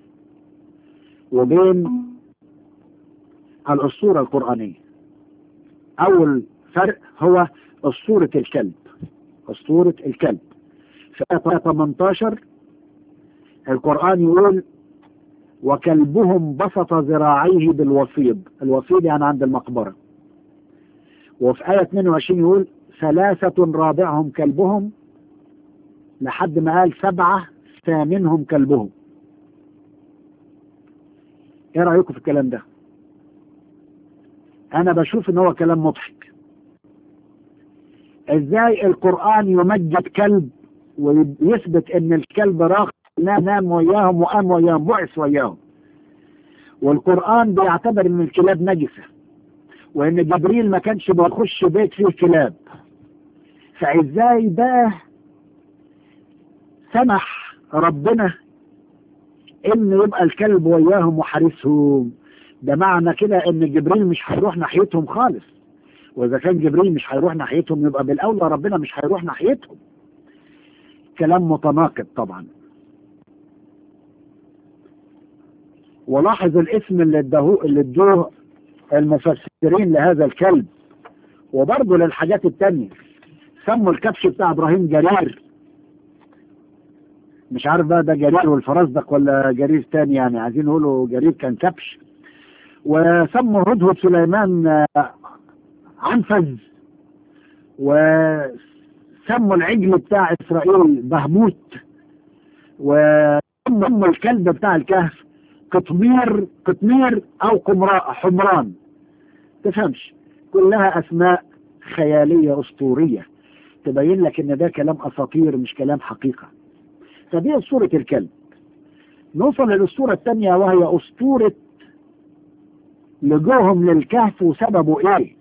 وبين الأسطورة القرآنية أول فرق هو أسطورة الكلب أسطورة الكلب في آية 18 القرآن يقول وكلبهم بسط ذراعيه بالوصيد الوصيد يعني عند المقبرة وفي آية 22 يقول ثلاثة رابعهم كلبهم لحد ما قال سبعة ثامنهم كلبهم ايه رأيكم في الكلام ده انا بشوف ان هو كلام مضحك ازاي القرآن يمجد كلب ويثبت ان الكلب راق نام نام وياهم وقام وياهم بعث وياهم والقرآن بيعتبر ان الكلاب نجسة وان جبريل ما كانش بيخش بيت فيه كلاب فازاي بقى سمح ربنا ان يبقى الكلب وياهم وحارسهم ده معنى كده ان جبريل مش هيروح ناحيتهم خالص واذا كان جبريل مش هيروح ناحيتهم يبقى بالاولى ربنا مش هيروح ناحيتهم كلام متناقض طبعا ولاحظ الاسم اللي ادوه اللي ادوه المفسرين لهذا الكلب وبرضه للحاجات التانية سموا الكبش بتاع ابراهيم جرير مش عارف بقى ده جرير والفرزدق ولا جرير تاني يعني عايزين يقولوا جرير كان كبش وسموا هدهد سليمان عنفز وسموا العجل بتاع اسرائيل بهموت وسموا الكلب بتاع الكهف قطمير قطمير او قمراء حمران تفهمش كلها اسماء خيالية اسطورية تبين لك ان ده كلام اساطير مش كلام حقيقة فدي اسطورة الكلب نوصل للاسطورة الثانية وهي اسطورة لجوهم للكهف وسببه ايه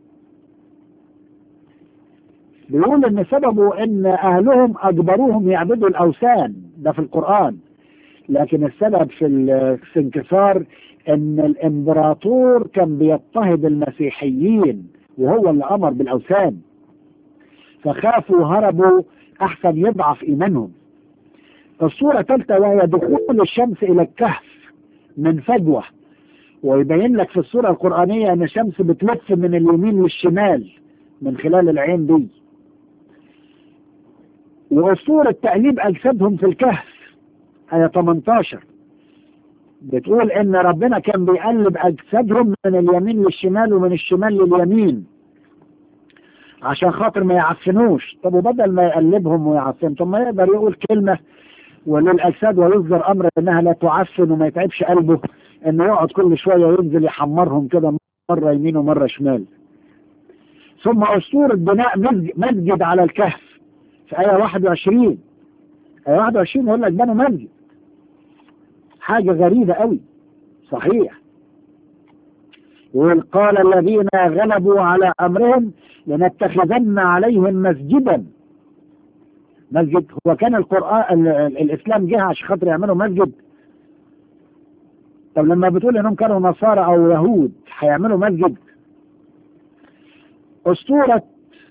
بيقول ان سببه ان اهلهم اجبروهم يعبدوا الاوثان ده في القرآن لكن السبب في الانكسار ان الامبراطور كان بيضطهد المسيحيين وهو اللي امر بالاوثان فخافوا هربوا احسن يضعف ايمانهم الصورة الثالثة وهي دخول الشمس الى الكهف من فجوة ويبين لك في الصورة القرآنية ان الشمس بتلف من اليمين للشمال من خلال العين دي وصورة تقليب اجسادهم في الكهف آية 18 بتقول ان ربنا كان بيقلب اجسادهم من اليمين للشمال ومن الشمال لليمين عشان خاطر ما يعفنوش طب وبدل ما يقلبهم ويعفن طب ما يقدر يقول كلمة وللأجساد ويصدر أمر إنها لا تعفن وما يتعبش قلبه إنه يقعد كل شوية ينزل يحمرهم كده مرة يمين ومرة شمال ثم أسطورة بناء مسجد على الكهف في آية 21 آية 21 يقول لك بنوا مسجد حاجة غريبة قوي صحيح وقال الذين غلبوا على أمرهم لنتخذن عليهم مسجدا مسجد هو كان القرآن الإسلام جه عشان خاطر يعملوا مسجد طب لما بتقول إنهم كانوا نصارى أو يهود هيعملوا مسجد أسطورة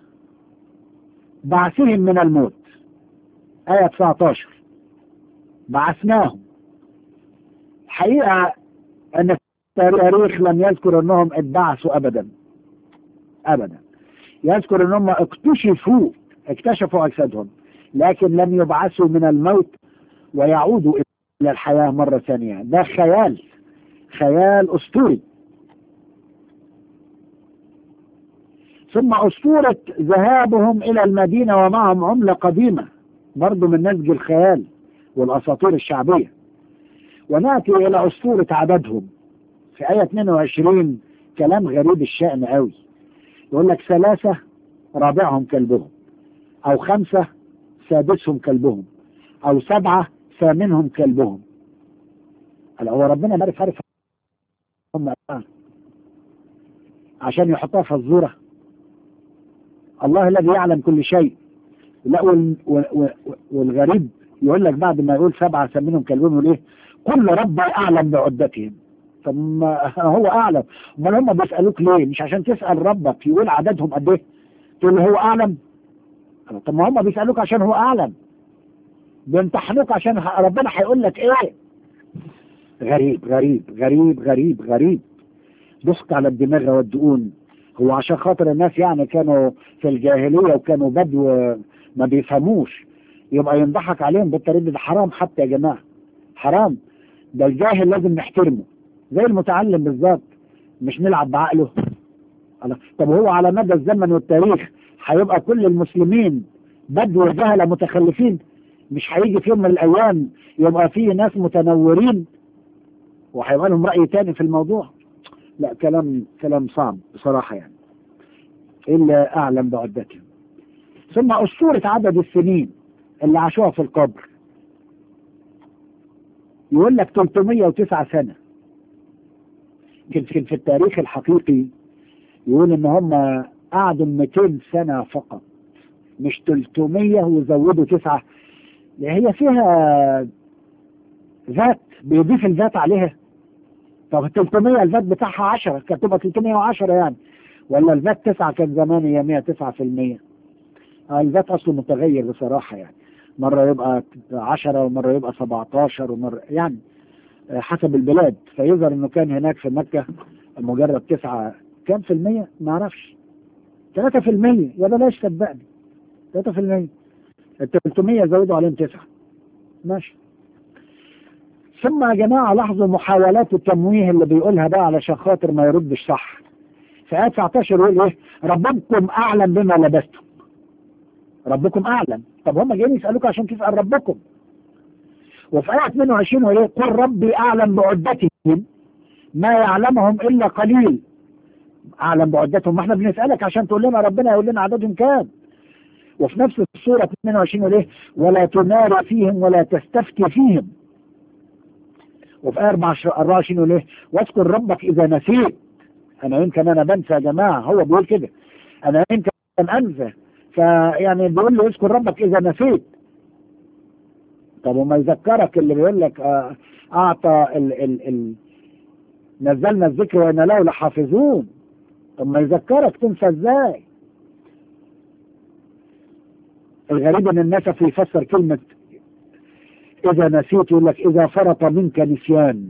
بعثهم من الموت آية 19 بعثناهم حقيقة أن التاريخ لم يذكر أنهم اتبعثوا أبدا أبدا يذكر أنهم اكتشفوا اكتشفوا أجسادهم لكن لم يبعثوا من الموت ويعودوا إلى الحياة مرة ثانية ده خيال خيال أسطوري ثم أسطورة ذهابهم إلى المدينة ومعهم عملة قديمة برضو من نسج الخيال والأساطير الشعبية ونأتي إلى أسطورة عددهم في آية 22 كلام غريب الشأن قوي يقول لك ثلاثة رابعهم كلبهم أو خمسة سادسهم كلبهم أو سبعة ثامنهم كلبهم هو ربنا عارف عارف هم عشان يحطها في الزورة الله الذي يعلم كل شيء لا والغريب يقول لك بعد ما يقول سبعة ثامنهم كلبهم يقول ايه كل رب أعلم بعدتهم طب ما هو أعلم امال هم بيسألوك ليه مش عشان تسأل ربك يقول عددهم قد ايه تقول له هو أعلم طب ما هم بيسألوك عشان هو أعلم بيمتحنوك عشان ربنا هيقول لك ايه غريب غريب غريب غريب غريب ضحك على الدماغ والدقون هو عشان خاطر الناس يعني كانوا في الجاهلية وكانوا بدو ما بيفهموش يبقى ينضحك عليهم بالطريقة ده حرام حتى يا جماعة حرام ده الجاهل لازم نحترمه زي المتعلم بالظبط مش نلعب بعقله الله. طب هو على مدى الزمن والتاريخ هيبقى كل المسلمين بدو جهلة متخلفين مش هيجي في يوم من الأيام يبقى فيه ناس متنورين وهيبقى لهم رأي تاني في الموضوع لا كلام كلام صعب بصراحة يعني إلا أعلم بعدتهم ثم أسطورة عدد السنين اللي عاشوها في القبر يقول لك 309 سنة لكن في التاريخ الحقيقي يقول ان هم قعدوا 200 سنة فقط مش 300 وزودوا تسعة هي فيها ذات بيضيف الذات عليها طب 300 الذات بتاعها 10 كانت تبقى 310 يعني ولا الذات 9 كان زمان هي 109 في المية الذات اصله متغير بصراحة يعني مرة يبقى 10 ومرة يبقى 17 ومرة يعني حسب البلاد فيظهر انه كان هناك في مكة مجرد تسعة كام في المية ما اعرفش 3 في المية يا بلاش صدقني 3 في المية ال 300 زودوا عليهم تسعة ماشي ثم يا جماعة لاحظوا محاولات التمويه اللي بيقولها بقى علشان خاطر ما يردش صح في آية 19 يقول ايه ربكم أعلم بما لبستم ربكم أعلم طب هم جايين يسألوك عشان تسأل ربكم وفي آية 22 يقول ايه قل ربي أعلم بعدتهم ما يعلمهم إلا قليل أعلم بعدتهم ما احنا بنسألك عشان تقول لنا ربنا يقول لنا عددهم كام وفي نفس السورة 22 يقول ايه ولا تمار فيهم ولا تستفتي فيهم وفي آية 24 يقول ايه واذكر ربك إذا نسيت أنا يمكن أنا بنسى يا جماعة هو بيقول كده أنا يمكن أنسى فيعني بيقول له اذكر ربك إذا نسيت طب وما يذكرك اللي بيقول لك آه أعطى ال ال ال نزلنا الذكر وإن له لحافظون طب ما يذكرك تنسى ازاي الغريب ان الناس يفسر كلمة اذا نسيت يقول لك اذا فرط منك نسيان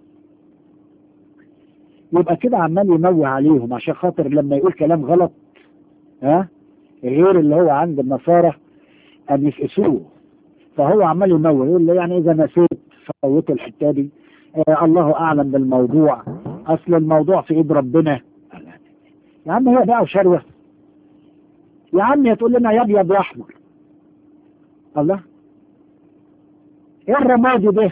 يبقى كده عمال ينوه عليهم عشان خاطر لما يقول كلام غلط ها غير اللي هو عند النصارى ان يفقسوه فهو عمال ينوه يقول له يعني اذا نسيت فوت الحته دي آه الله اعلم بالموضوع اصل الموضوع في ايد ربنا يا عم هي بقى وشروه يا عم تقول لنا يا ابيض يا احمر الله ايه الرمادي ده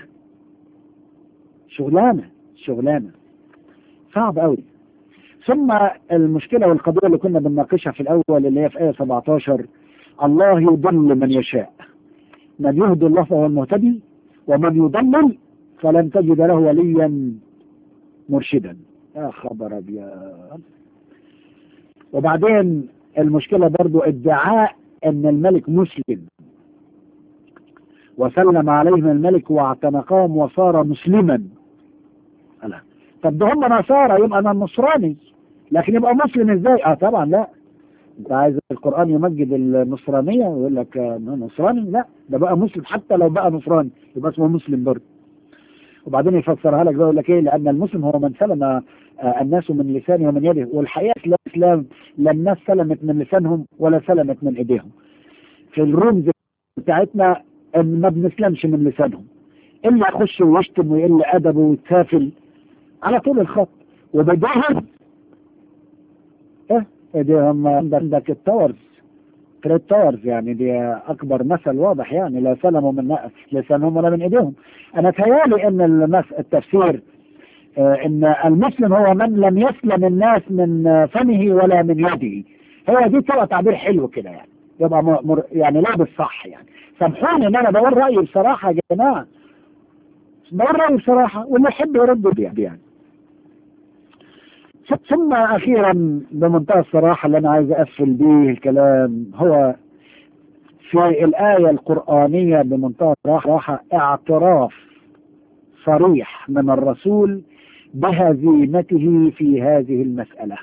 شغلانه شغلانه صعب قوي ثم المشكله والقضيه اللي كنا بنناقشها في الاول اللي هي في ايه 17 الله يضل من يشاء من يهدي الله فهو المهتدي ومن يضلل فلن تجد له وليا مرشدا يا خبر ابيض وبعدين المشكلة برضو ادعاء ان الملك مسلم وسلم عليهم الملك واعتنقهم وصار مسلما لا طب ده هم نصارى يبقى انا نصراني لكن يبقى مسلم ازاي اه طبعا لا انت عايز القرآن يمجد النصرانية ويقول لك نصراني لا ده بقى مسلم حتى لو بقى نصراني يبقى اسمه مسلم برضه وبعدين يفسرها لك يقول لك ايه لان المسلم هو من سلم الناس من لسانه ومن يده والحقيقه الاسلام لا الناس سلمت من لسانهم ولا سلمت من ايديهم في الرمز بتاعتنا ان ما بنسلمش من لسانهم الا يخش ويشتم ويقل ادبه ويتسافل على طول الخط وبجاهد ايه ايديهم عندك التاورز تريد تاورز يعني دي اكبر مثل واضح يعني لا سلموا من لسانهم ولا من ايديهم انا تهيالي ان المس... التفسير آه ان المسلم هو من لم يسلم الناس من فمه ولا من يده هو دي تبقى تعبير حلو كده يعني يبقى مر... يعني لابس صح يعني سامحوني ان انا بقول رايي بصراحه يا جماعه بقول رايي بصراحه واللي يحب يرد يعني ثم اخيرا بمنتهى الصراحه اللي انا عايز اقفل بيه الكلام هو في الايه القرانيه بمنتهى الصراحه اعتراف صريح من الرسول بهزيمته في هذه المساله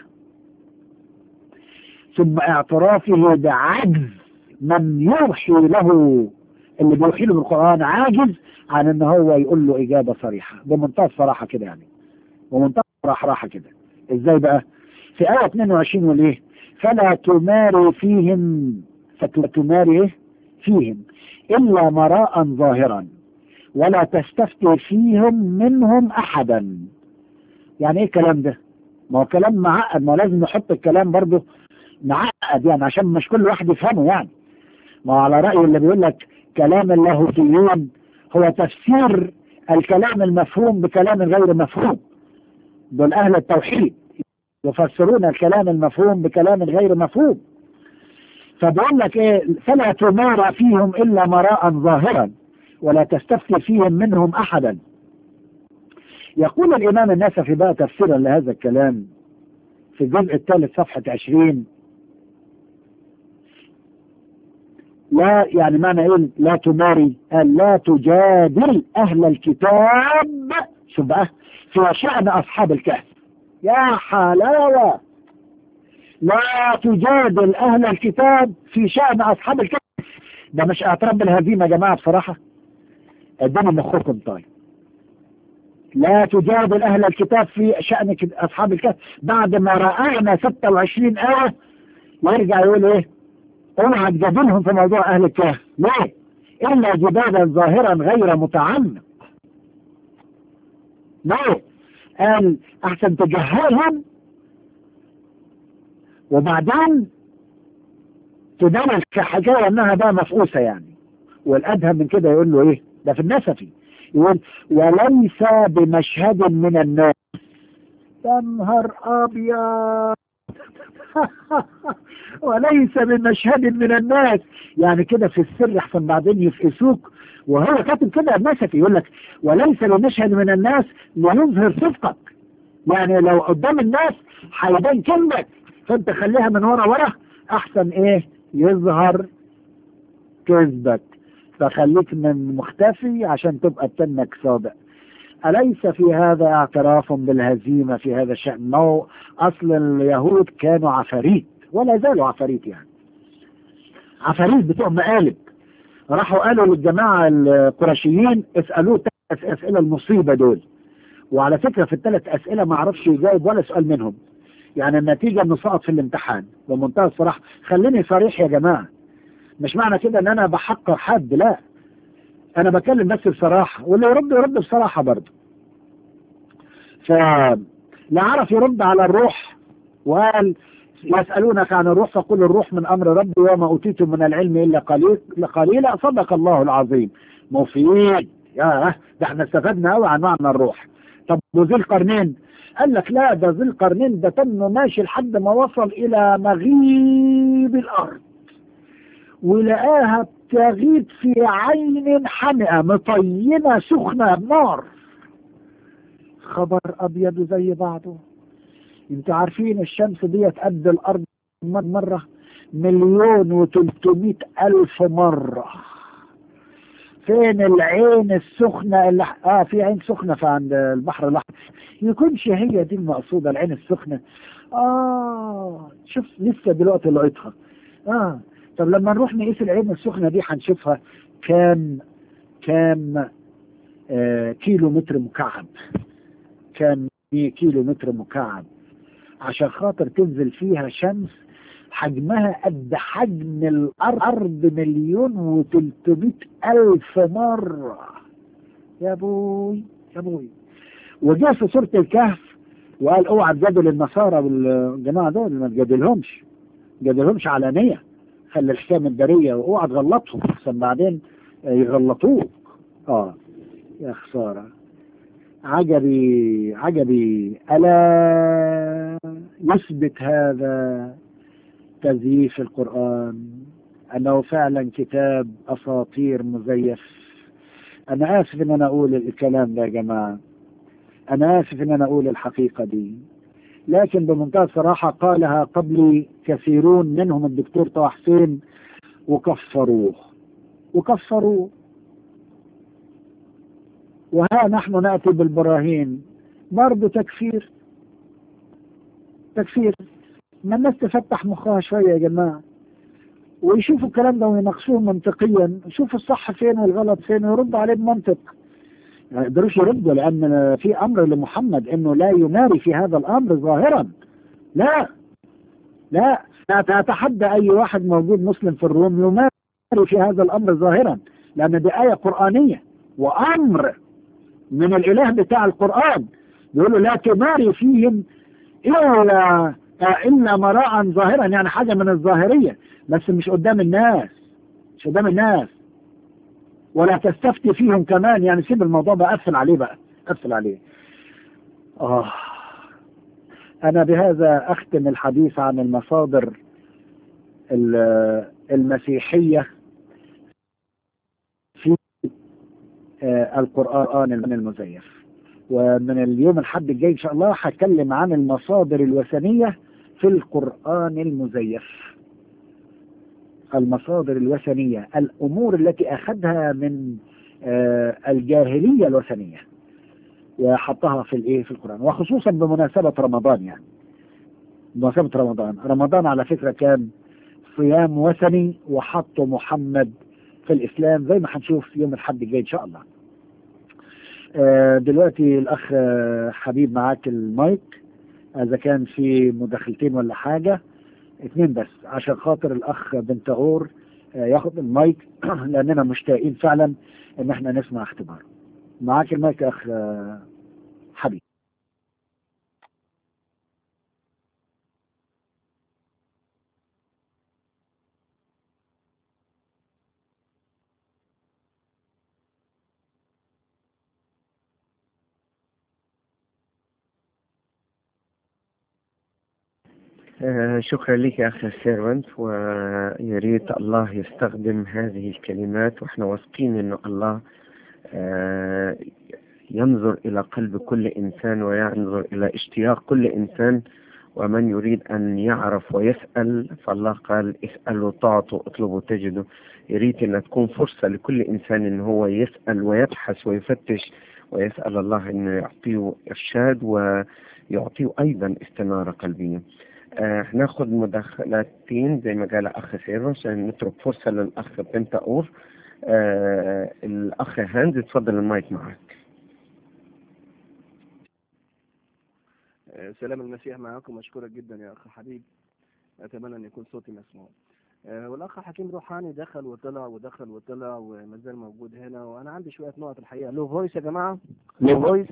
ثم اعترافه بعجز من يوحي له اللي بيوحي له بالقران عاجز عن ان هو يقول له اجابه صريحه بمنتهى الصراحه كده يعني بمنتهى الراحه كده ازاي بقى في آية 22 يقول ايه فلا تماري فيهم فتماري ايه فيهم إلا مراء ظاهرا ولا تستفتي فيهم منهم أحدا يعني إيه الكلام ده ما هو كلام معقد ما هو لازم نحط الكلام برضه معقد يعني عشان مش كل واحد يفهمه يعني ما هو على رأي اللي بيقول لك كلام اللاهوتيون هو تفسير الكلام المفهوم بكلام غير مفهوم دول أهل التوحيد يفسرون الكلام المفهوم بكلام غير مفهوم فبقول لك ايه فلا تمارى فيهم الا مراء ظاهرا ولا تستفتي فيهم منهم احدا يقول الامام النسفي بقى تفسيرا لهذا الكلام في الجزء الثالث صفحة عشرين لا يعني معنى ايه لا تماري قال لا تجادل اهل الكتاب شوف بقى في شأن اصحاب الكهف يا حلاوة لا تجادل اهل الكتاب في شأن اصحاب الكهف ده مش اعتراف بالهزيمة يا جماعة بصراحة ادوني مخكم طيب لا تجادل اهل الكتاب في شأن اصحاب الكهف بعد ما رأينا 26 آية يرجع يقول ايه اوعى تجادلهم في موضوع اهل الكهف ليه الا جدالا ظاهرا غير متعمق ليه قال احسن تجهلهم وبعدين تدرس كحكاية انها بقى مفقوسة يعني والادهم من كده يقول له ايه ده في النسفي يقول وليس بمشهد من الناس يا نهار ابيض وليس بمشهد من الناس يعني كده في السر احسن بعدين يفقسوك وهو كاتب كده النسفي يقول لك وليس بمشهد من الناس ليظهر صدقك يعني لو قدام الناس هيبان كلمك فانت خليها من ورا ورا احسن ايه يظهر كذبك فخليك من مختفي عشان تبقى تنك صادق أليس في هذا اعتراف بالهزيمة في هذا الشأن ما هو أصل اليهود كانوا عفاريت ولا زالوا عفاريت يعني عفاريت بتوع مقالب راحوا قالوا للجماعة القرشيين اسألوه ثلاث أسئلة المصيبة دول وعلى فكرة في الثلاث أسئلة ما عرفش يجاوب ولا سؤال منهم يعني النتيجة انه سقط في الامتحان بمنتهى الصراحة خليني صريح يا جماعة مش معنى كده ان انا بحقر حد لا انا بكلم بس بصراحة واللي يرد يرد بصراحة برضه فلا عرف يرد على الروح وقال يسألونك عن الروح فقل الروح من أمر ربي وما أوتيتم من العلم إلا قليل قليلا صدق الله العظيم مفيد يا ده احنا استفدنا قوي عن معنى الروح طب وذي القرنين قال لك لا ده ذي القرنين ده تم ماشي لحد ما وصل إلى مغيب الأرض ولقاها بتغيب في عين حمئة مطينة سخنة بنار خبر أبيض زي بعضه انتوا عارفين الشمس ديت قد الأرض مرة مليون وتلتمية ألف مرة فين العين السخنة اللي اه في عين سخنة في عند البحر الأحمر يكونش هي دي المقصودة العين السخنة اه شوف لسه دلوقتي لقيتها اه طب لما نروح نقيس العين السخنة دي هنشوفها كام كام آه كيلو متر مكعب كام كيلو متر مكعب عشان خاطر تنزل فيها شمس حجمها قد حجم الأرض مليون وتلتمية ألف مرة يا بوي يا بوي وجاء في سورة الكهف وقال اوعى تجادل النصارى والجماعة دول ما تجادلهمش تجادلهمش علانية خلي الحكام الدارية واوعى تغلطهم احسن بعدين يغلطوك اه يا خسارة عجبي عجبي ألا يثبت هذا تزييف القرآن أنه فعلا كتاب أساطير مزيف أنا آسف إن أنا أقول الكلام ده يا جماعة أنا آسف إن أنا أقول الحقيقة دي لكن بمنتهى الصراحة قالها قبلي كثيرون منهم الدكتور طه حسين وكفروه وكفروه وها نحن نأتي بالبراهين برضه تكفير تكفير ما الناس تفتح مخها شوية يا جماعة ويشوفوا الكلام ده ويناقشوه منطقيا يشوفوا الصح فين والغلط فين ويردوا عليه بمنطق ما يقدروش يردوا لأن في أمر لمحمد إنه لا يماري في هذا الأمر ظاهرا لا لا أتحدى أي واحد موجود مسلم في الروم يماري في هذا الأمر ظاهرا لأن دي آية قرآنية وأمر من الإله بتاع القرآن يقول له لا تماري فيهم إلا إلا مراء ظاهرا يعني حاجة من الظاهرية بس مش قدام الناس مش قدام الناس ولا تستفتي فيهم كمان يعني سيب الموضوع بقى قفل عليه بقى قفل عليه آه أنا بهذا أختم الحديث عن المصادر المسيحية في القرآن المزيف ومن اليوم الحد الجاي إن شاء الله هتكلم عن المصادر الوثنية في القرآن المزيف المصادر الوثنية الأمور التي أخذها من الجاهلية الوثنية وحطها في الايه في القرآن وخصوصا بمناسبة رمضان يعني بمناسبة رمضان رمضان على فكرة كان صيام وثني وحطه محمد في الإسلام زي ما هنشوف يوم الحد الجاي إن شاء الله دلوقتي الأخ حبيب معاك المايك إذا كان في مداخلتين ولا حاجة اثنين بس عشان خاطر الأخ بنتغور ياخد المايك لأننا مشتاقين فعلا إن احنا نسمع اختباره معاك المايك يا أخ حبيب آه شكرا لك يا أخي السيرفنت ويا ريت الله يستخدم هذه الكلمات وإحنا واثقين إنه الله آه ينظر إلى قلب كل إنسان وينظر إلى اشتياق كل إنسان ومن يريد أن يعرف ويسأل فالله قال اسألوا تعطوا اطلبوا تجدوا يريد أن تكون فرصة لكل إنسان أن هو يسأل ويبحث ويفتش ويسأل الله أنه يعطيه إرشاد ويعطيه أيضا استنارة قلبية آه ناخذ مداخلتين زي ما قال أخ سيرو عشان نترك فرصة للأخ بنت أور آه الأخ هانز تفضل المايك معك سلام المسيح معكم مشكورك جدا يا أخ حبيب أتمنى أن يكون صوتي مسموع آه والأخ حكيم روحاني دخل وطلع ودخل وطلع وما زال موجود هنا وأنا عندي شوية نقط الحقيقة لو فويس يا جماعة لو فويس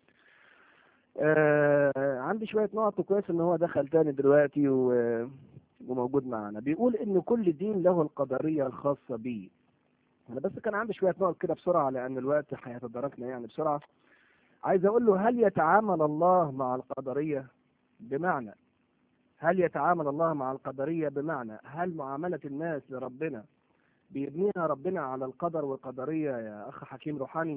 آه عندي شوية نقط كويس ان هو دخل تاني دلوقتي و... وموجود معنا بيقول ان كل دين له القدرية الخاصة بيه انا بس كان عندي شوية نقط كده بسرعة لان الوقت هيتداركنا يعني بسرعة عايز اقول له هل يتعامل الله مع القدرية بمعنى هل يتعامل الله مع القدرية بمعنى هل معاملة الناس لربنا بيبنيها ربنا على القدر والقدرية يا اخ حكيم روحاني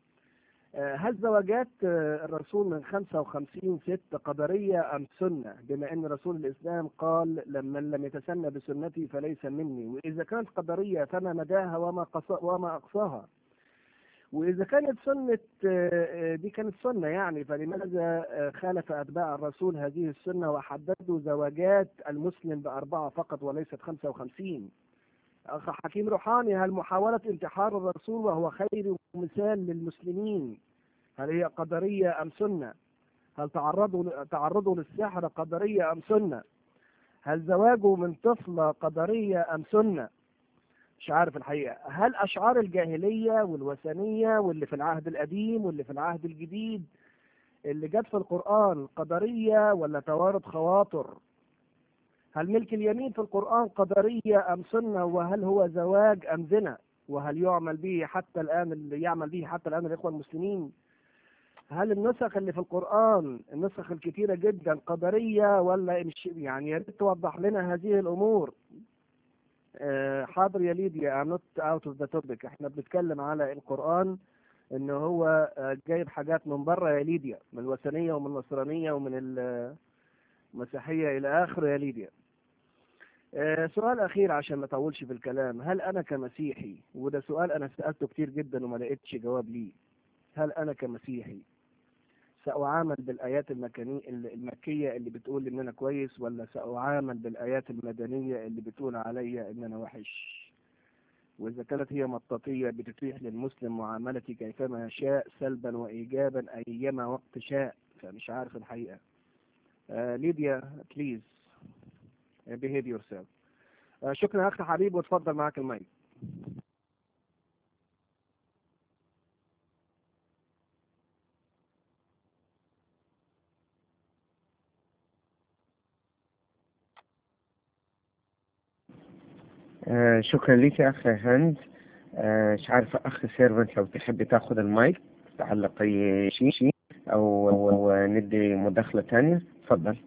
هل زواجات الرسول من 55 ست قدرية أم سنة بما أن رسول الإسلام قال لمن لم يتسنى بسنتي فليس مني وإذا كانت قدرية فما مداها وما, قص... وما أقصاها وإذا كانت سنة دي كانت سنة يعني فلماذا خالف أتباع الرسول هذه السنة وحددوا زواجات المسلم بأربعة فقط وليست 55 أخ حكيم روحاني هل محاولة انتحار الرسول وهو خير مثال للمسلمين هل هي قدرية أم سنة هل تعرضوا تعرضوا للسحر قدرية أم سنة هل زواجه من طفلة قدرية أم سنة مش عارف الحقيقة هل أشعار الجاهلية والوثنية واللي في العهد القديم واللي في العهد الجديد اللي جت في القرآن قدرية ولا توارد خواطر هل ملك اليمين في القرآن قدرية أم سنة وهل هو زواج أم زنا وهل يعمل به حتى الآن اللي يعمل به حتى الآن الإخوة المسلمين هل النسخ اللي في القرآن النسخ الكثيرة جدا قدرية ولا مش يعني يا ريت توضح لنا هذه الأمور آه حاضر يا ليديا I'm not out of the topic احنا بنتكلم على القرآن ان هو آه جايب حاجات من بره يا ليديا من الوثنية ومن النصرانية ومن المسيحية إلى آخره يا ليديا آه سؤال أخير عشان ما أطولش في الكلام هل أنا كمسيحي وده سؤال أنا سألته كتير جدا وما لقيتش جواب ليه هل أنا كمسيحي سأعامل بالآيات المكانية المكية اللي بتقول إن أنا كويس ولا سأعامل بالآيات المدنية اللي بتقول عليا إن أنا وحش وإذا كانت هي مطاطية بتتيح للمسلم معاملتي كيفما شاء سلبا وإيجابا أيما وقت شاء فمش عارف الحقيقة آه ليديا بليز behave yourself آه شكرا أخي حبيب وتفضل معك المايك آه شكرا لك يا أخ هند آه مش عارفة أخ سيرفنت لو تحب تاخد المايك تعلق أي شيء شيء أو, أو, أو ندي مداخلة تانية تفضل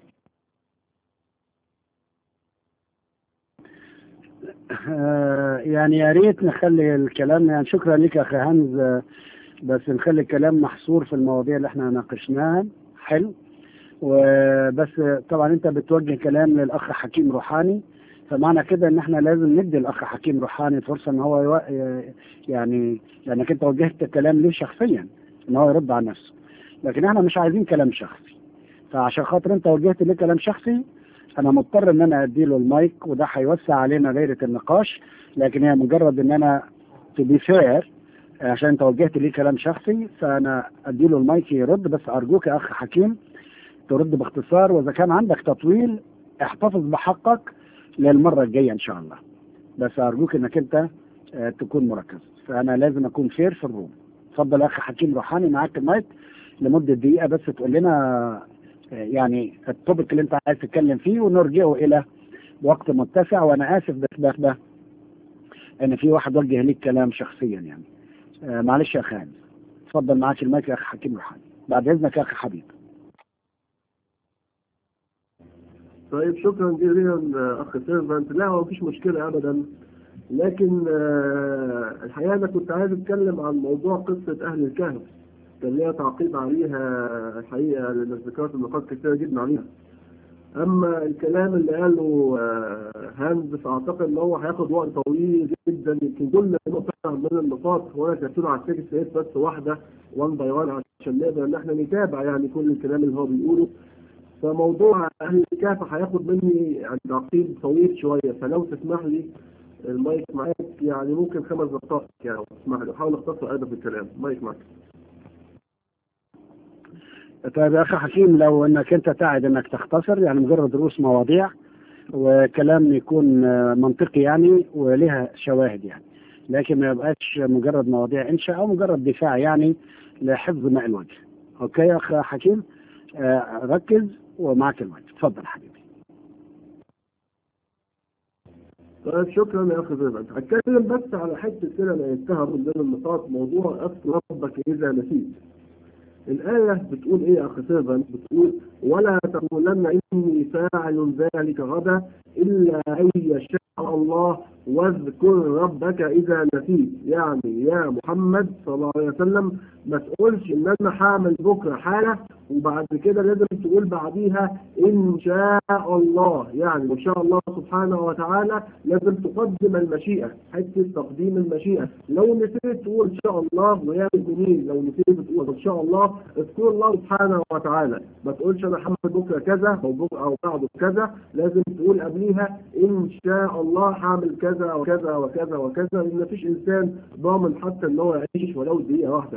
آه، يعني يا ريت نخلي الكلام يعني شكرا لك يا اخي هانز آه، بس نخلي الكلام محصور في المواضيع اللي احنا ناقشناها حلو وبس آه، طبعا انت بتوجه كلام للاخ حكيم روحاني فمعنى كده ان احنا لازم ندي الاخ حكيم روحاني فرصه ان هو يو... يعني لانك انت وجهت كلام ليه شخصيا ان هو يرد على نفسه لكن احنا مش عايزين كلام شخصي فعشان خاطر انت وجهت ليه كلام شخصي انا مضطر ان انا اديله المايك وده هيوسع علينا دايره النقاش لكن هي مجرد ان انا to be fair عشان انت وجهت ليه كلام شخصي فانا اديله المايك يرد بس ارجوك يا اخ حكيم ترد باختصار واذا كان عندك تطويل احتفظ بحقك للمره الجايه ان شاء الله بس ارجوك انك انت آه، تكون مركز فانا لازم اكون فير في الروم اتفضل يا اخ حكيم روحاني معاك المايك لمده دقيقه بس تقول لنا يعني التوبيك اللي انت عايز تتكلم فيه ونرجعه الى وقت متسع وانا اسف بس بس بس ان في واحد وجه ليك كلام شخصيا يعني آه معلش يا اخي هاني. اتفضل معاك المايك يا اخي حكيم روحاني بعد اذنك يا اخي حبيب طيب شكرا جزيلا اخ سيرفنت لا هو مفيش مشكله ابدا لكن آه، الحقيقه انا كنت عايز اتكلم عن موضوع قصه اهل الكهف كان ليها تعقيب عليها الحقيقه لان ذكرت نقاط كثيره جدا عليها اما الكلام اللي قاله آه، هانز فاعتقد ان هو هياخد وقت طويل جدا يمكن كل نقطه من النقاط وانا كاتبها على التكست ايه بس واحده 1 باي 1 عشان نقدر ان احنا نتابع يعني كل الكلام اللي هو بيقوله فموضوع اهل الكهف هياخد مني يعني تعقيب طويل شويه فلو تسمح لي المايك معاك يعني ممكن خمس دقائق يعني لو تسمح لي حاول اختصر ادب الكلام مايك معاك طيب يا اخي حكيم لو انك انت تعد انك تختصر يعني مجرد رؤوس مواضيع وكلام يكون آه، منطقي يعني ولها شواهد يعني لكن ما يبقاش مجرد مواضيع انشاء او مجرد دفاع يعني لحفظ ماء الوجه اوكي يا اخ حكيم آه، ركز ومعك المايك اتفضل حبيبي طيب شكرا يا اخي زينب هتكلم بس على حته كده لقيتها من ضمن النقاط موضوع اذكر ربك اذا نسيت الآية بتقول إيه يا أخي سيرفنت بتقول ولا تقولن إني فاعل ذلك غدا إلا أن يشاء الله واذكر ربك إذا نسيت يعني يا محمد صلى الله عليه وسلم ما تقولش إن أنا هعمل بكرة حالة وبعد كده لازم تقول بعديها إن شاء الله يعني إن شاء الله سبحانه وتعالى لازم تقدم المشيئة حتة تقديم المشيئة لو نسيت تقول إن شاء الله ويا المؤمنين لو نسيت تقول إن شاء الله اذكر الله سبحانه وتعالى ما تقولش أنا هعمل بكرة كذا أو بكرة أو بعده كذا لازم تقول قبليها إن شاء الله هعمل كذا وكذا وكذا وكذا لأن مفيش إنسان ضامن حتى إن هو يعيش ولو دقيقة واحدة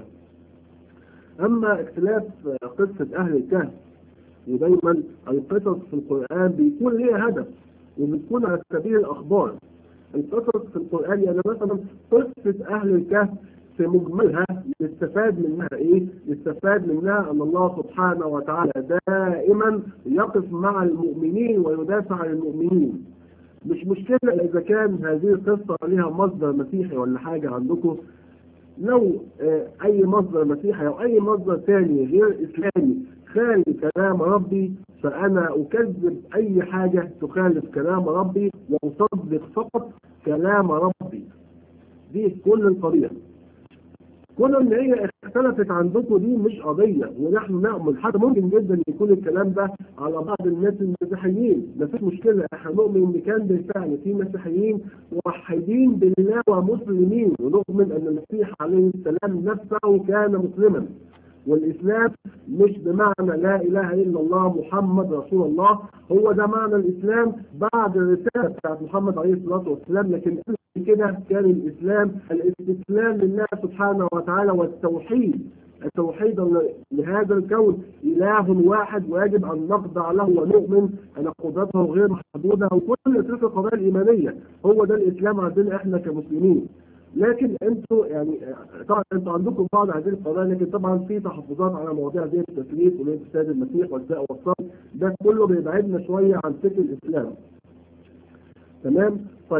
أما اختلاف قصة أهل الكهف ودايما القصص في القرآن بيكون ليها هدف وبتكون على سبيل الأخبار القصص في القرآن يعني مثلا قصة أهل الكهف في مجملها نستفاد منها إيه؟ نستفاد منها أن الله سبحانه وتعالى دائما يقف مع المؤمنين ويدافع عن المؤمنين مش مشكلة إذا كان هذه القصة لها مصدر مسيحي ولا حاجة عندكم لو آه، اي مصدر مسيحي او اي مصدر ثاني غير اسلامي خالف كلام ربي فانا اكذب اي حاجه تخالف كلام ربي واصدق فقط كلام ربي دي كل القضيه كون ان هي اختلفت عندكم دي مش قضيه ونحن نامل حتى ممكن جدا يكون الكلام ده على بعض الناس المسيحيين مفيش مشكله احنا نؤمن ان كان بالفعل في مسيحيين موحدين بالله ومسلمين ونؤمن ان المسيح عليه السلام نفسه كان مسلما والإسلام مش بمعنى لا إله إلا الله محمد رسول الله هو ده معنى الإسلام بعد الرسالة بتاعت محمد عليه الصلاة والسلام لكن قبل كده كان الإسلام الاستسلام لله سبحانه وتعالى والتوحيد التوحيد لهذا الكون إله واحد ويجب أن نخضع له ونؤمن أن قدرته غير محدودة وكل تلك القضايا الإيمانية هو ده الإسلام عندنا إحنا كمسلمين لكن انتوا يعني طبعا انتوا عندكم بعض هذه القضايا لكن طبعا في تحفظات على مواضيع زي التثليث وليه السيد المسيح والداء والصبر ده كله بيبعدنا شويه عن فكر الاسلام. تمام؟ طيب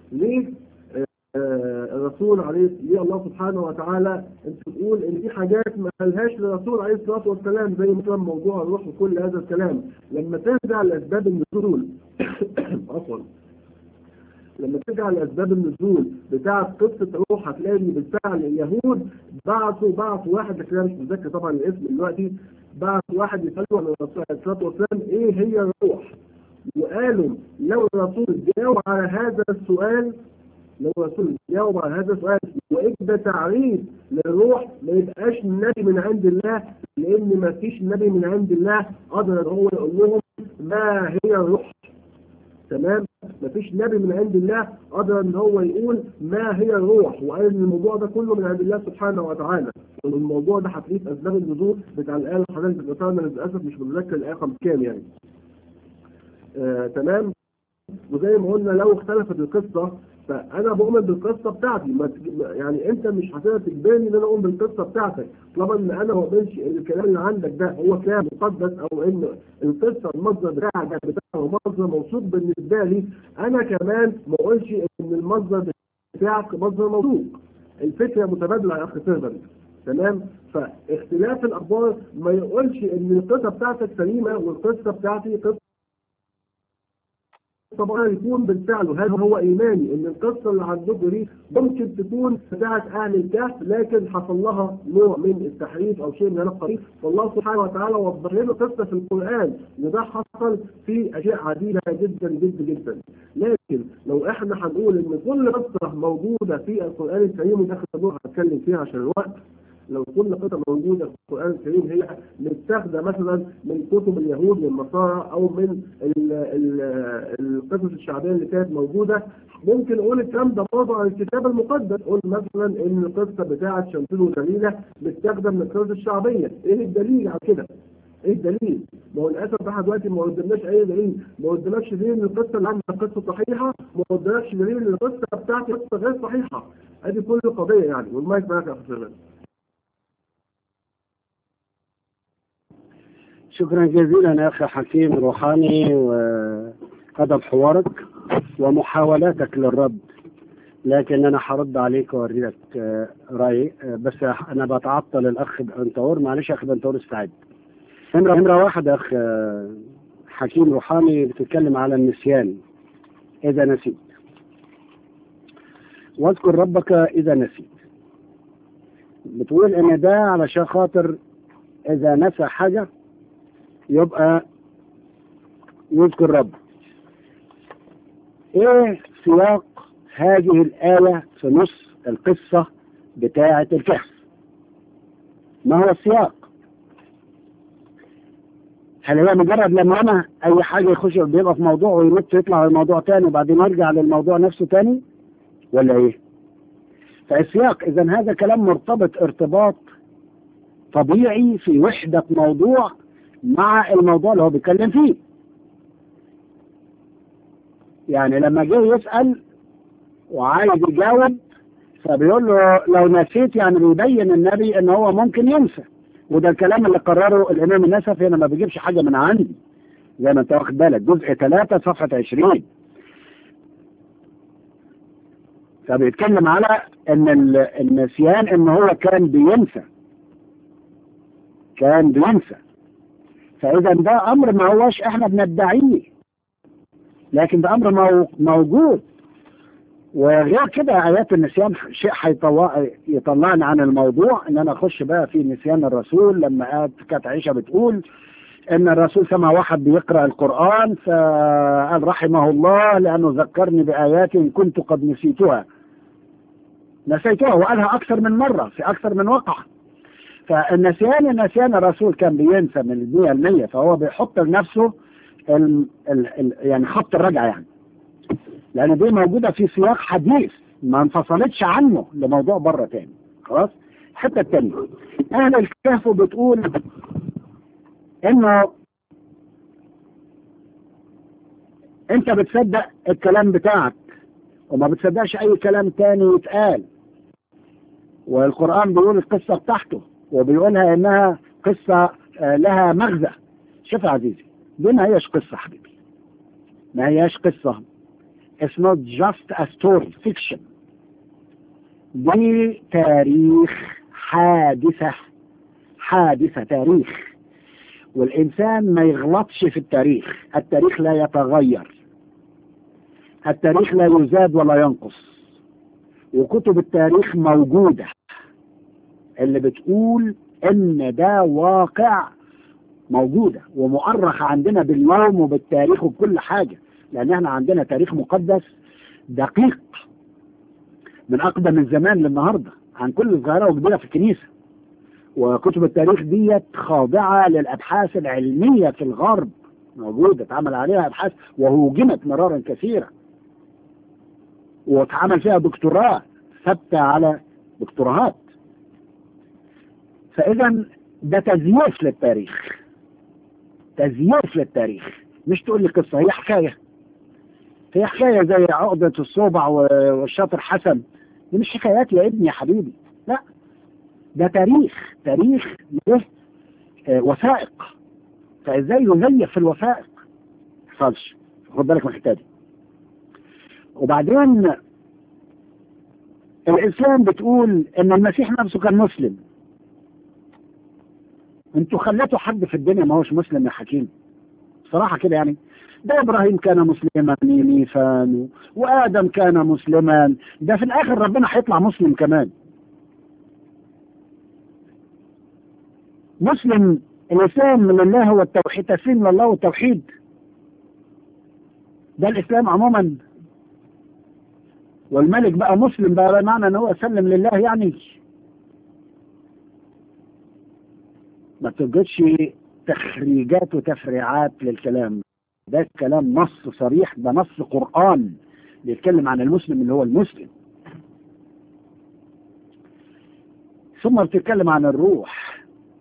ليه آه، الرسول عليه ليه الله سبحانه وتعالى انت بتقول ان في حاجات ما قالهاش للرسول عليه الصلاه والسلام زي مثلا موضوع الروح وكل هذا الكلام لما ترجع لاسباب النزول عفوا لما ترجع لاسباب النزول بتاعه قصه الروح هتلاقي ان بالفعل اليهود بعثوا بعثوا واحد لكن انا مش متذكر طبعا الاسم دلوقتي بعث واحد يساله عن الرسول عليه الصلاه والسلام ايه هي الروح؟ وقالوا لو الرسول جاوب على هذا السؤال لو الرسول جاوب على هذا السؤال وادى تعريف للروح ما يبقاش نبي من عند الله لان ما فيش نبي من عند الله قدر ان هو يقول لهم ما هي الروح تمام ما فيش نبي من عند الله قدر ان هو يقول ما هي الروح وقال ان الموضوع ده كله من عند الله سبحانه وتعالى والموضوع ده هتلاقيه في اسباب النزول بتاع الايه اللي حضرتك ذكرتها انا للاسف مش متذكر الايه رقم كام يعني آه تمام وزي ما قلنا لو اختلفت القصه فانا بؤمن بالقصه بتاعتي ما تج- يعني انت مش هتقدر تجبرني ان انا اؤمن بالقصه بتاعتك طالما ان انا ما اؤمنش ان الكلام اللي عندك ده هو كلام مقدس او ان القصه المصدر بتاعك ده بتاعه مصدر موثوق بالنسبه لي انا كمان ما اقولش ان المصدر بتاعك مصدر موثوق الفكره متبادله يا اخي سيرفنت تمام فاختلاف الاخبار ما يقولش ان القصه بتاعتك سليمه والقصه بتاعتي قصه طبعا يكون بالفعل وهذا هو ايماني ان القصه اللي عندكم دي ممكن تكون بتاعت اهل الكهف لكن حصل لها نوع من التحريف او شيء من هذا القبيل والله سبحانه وتعالى وضح لنا قصه في القران وده حصل في اشياء عديده جدا جدا جدا لكن لو احنا هنقول ان كل قصه موجوده في القران الكريم وده اخر هتكلم فيها عشان الوقت لو كل قطعة موجودة في القرآن الكريم هي متاخدة مثلا من كتب اليهود والنصارى أو من ال- ال- القصص الشعبية اللي كانت موجودة ممكن أقول الكلام ده برضه عن الكتاب المقدس أقول مثلا إن القصة بتاعة شمسون ودليلة متاخدة من القصص الشعبية إيه الدليل على كده؟ ايه الدليل؟ ما هو للاسف احنا دلوقتي ما قدمناش اي دليل، ما قدمناش دليل ان القصه اللي عندنا قصه صحيحه، ما قدمناش دليل ان القصه بتاعتي قصه غير صحيحه. ادي كل قضيه يعني والمايك معاك يا اخي سليمان. شكرا جزيلا يا أخي حكيم روحاني وأدب حوارك ومحاولاتك للرد لكن أنا هرد عليك وأوري لك آه، رأيي آه، بس أنا بتعطل الأخ بنتور معلش يا أخي بنتور استعد نمرة نمرة واحد يا أخ آه، حكيم روحاني بتتكلم على النسيان إذا نسيت واذكر ربك إذا نسيت بتقول إن ده علشان خاطر إذا نسى حاجة يبقى يذكر رب ايه سياق هذه الآية في نص القصة بتاعة الكهف ما هو السياق هل هي مجرد لما انا اي حاجة يخش بيبقى في موضوع وينط يطلع على موضوع تاني وبعدين يرجع للموضوع نفسه تاني ولا ايه فالسياق اذا هذا كلام مرتبط ارتباط طبيعي في وحدة موضوع مع الموضوع اللي هو بيتكلم فيه يعني لما جه يسأل وعايز يجاوب فبيقول له لو نسيت يعني بيبين النبي ان هو ممكن ينسى وده الكلام اللي قرره الامام النسفي انا ما بجيبش حاجه من عندي زي ما انت واخد بالك جزء 3 صفحه 20 فبيتكلم على ان ال- النسيان ان هو كان بينسى كان بينسى فاذا ده امر ما هوش احنا بندعيه لكن ده امر مو- موجود وغير كده ايات النسيان شيء هيطلع يطلعني عن الموضوع ان انا اخش بقى في نسيان الرسول لما قالت كانت عائشه بتقول ان الرسول سمع واحد بيقرا القران فقال رحمه الله لانه ذكرني بايات كنت قد نسيتها نسيتها وقالها اكثر من مره في اكثر من وقعه فالنسيان نسيان الرسول كان بينسى من المية المية فهو بيحط لنفسه ال ال ال يعني خط الرجعة يعني لأن دي موجودة في سياق حديث ما انفصلتش عنه لموضوع بره تاني خلاص الحتة التانية أهل الكهف بتقول إنه أنت بتصدق الكلام بتاعك وما بتصدقش أي كلام تاني يتقال والقرآن بيقول القصة بتاعته وبيقولها إنها قصة آه، لها مغزى شوف يا عزيزي دي ما هيش قصة حبيبي ما هياش قصة it's not just a story fiction دي تاريخ حادثة حادثة تاريخ والإنسان ما يغلطش في التاريخ التاريخ لا يتغير التاريخ لا يزاد ولا ينقص وكتب التاريخ موجودة اللي بتقول ان ده واقع موجودة ومؤرخ عندنا باليوم وبالتاريخ وبكل حاجة لان احنا عندنا تاريخ مقدس دقيق من اقدم الزمان للنهاردة عن كل صغيرة وكبيرة في الكنيسة وكتب التاريخ ديت خاضعة للابحاث العلمية في الغرب موجودة اتعمل عليها ابحاث وهوجمت مرارا كثيرة واتعمل فيها دكتوراه ثابتة على دكتوراهات فإذا ده تزييف للتاريخ تزييف للتاريخ مش تقول لي قصة هي حكاية هي حكاية زي عقدة الصوبع والشاطر حسن دي مش حكايات يا ابني يا حبيبي لا ده تاريخ تاريخ له آه، وثائق فازاي يزيف في الوثائق ما يحصلش خد بالك من الحته دي وبعدين الإسلام بتقول إن المسيح نفسه كان مسلم انتوا خليتوا حد في الدنيا ما هوش مسلم يا حكيم صراحة كده يعني ده إبراهيم كان مسلما نيفان وآدم كان مسلما ده في الآخر ربنا هيطلع مسلم كمان مسلم الإسلام لله هو التوحيد تسليم لله والتوحيد ده الإسلام عموما والملك بقى مسلم بقى معنى ان هو سلم لله يعني ما توجدش تخريجات وتفريعات للكلام ده كلام نص صريح ده نص قرآن بيتكلم عن المسلم اللي هو المسلم ثم بتتكلم عن الروح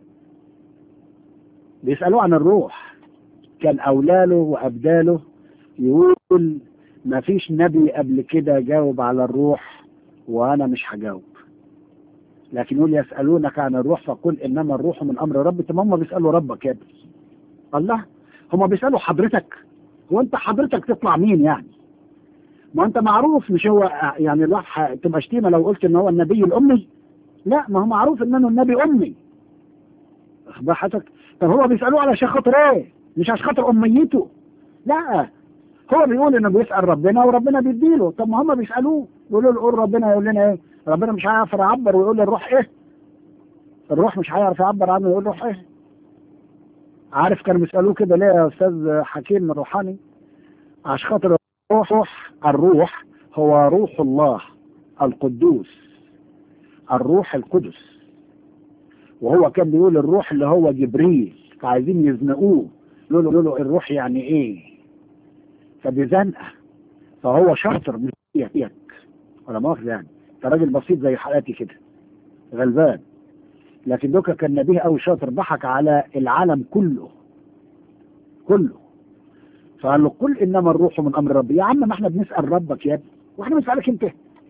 بيسألوه عن الروح كان أولاله وأبداله يقول ما فيش نبي قبل كده جاوب على الروح وانا مش هجاوب لكن يقول يسألونك عن الروح فقل انما الروح من امر ربي طب هم بيسألوا ربك يا ابني الله هم بيسألوا حضرتك هو انت حضرتك تطلع مين يعني ما انت معروف مش هو يعني الواحد تبقى شتيمه لو قلت ان هو النبي الامي لا ما هو معروف انه النبي امي اخبار حضرتك طب هو بيسألوه علشان خاطر ايه مش عشان خاطر اميته لا هو بيقول انه بيسأل ربنا وربنا بيديله طب ما هم بيسألوه يقولوا له قول ربنا يقول لنا ايه ربنا مش هيعرف يعبر ويقول للروح ايه الروح مش هيعرف يعبر عنه ويقول روح ايه عارف كانوا بيسألوه كده ليه يا استاذ حكيم الروحاني عشان خاطر الروح الروح هو روح الله القدوس الروح القدس وهو كان بيقول الروح اللي هو جبريل فعايزين يزنقوه يقولوا له الروح يعني ايه فبزنقه فهو شاطر مش فيك ولا مؤاخذة يعني انت راجل بسيط زي حالاتي كده غلبان لكن دوكا كان نبيه قوي شاطر ضحك على العالم كله كله فقال له قل انما الروح من امر ربي يا عم ما احنا بنسال ربك يا ابني واحنا بنسالك انت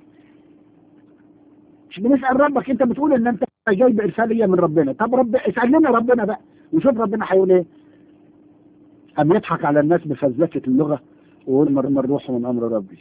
مش بنسال ربك انت بتقول ان انت جاي بارساليه من ربنا طب رب اسال لنا ربنا بقى وشوف ربنا هيقول ايه أم يضحك على الناس بفزلكة اللغة ويقول مرمى الروح من أمر ربي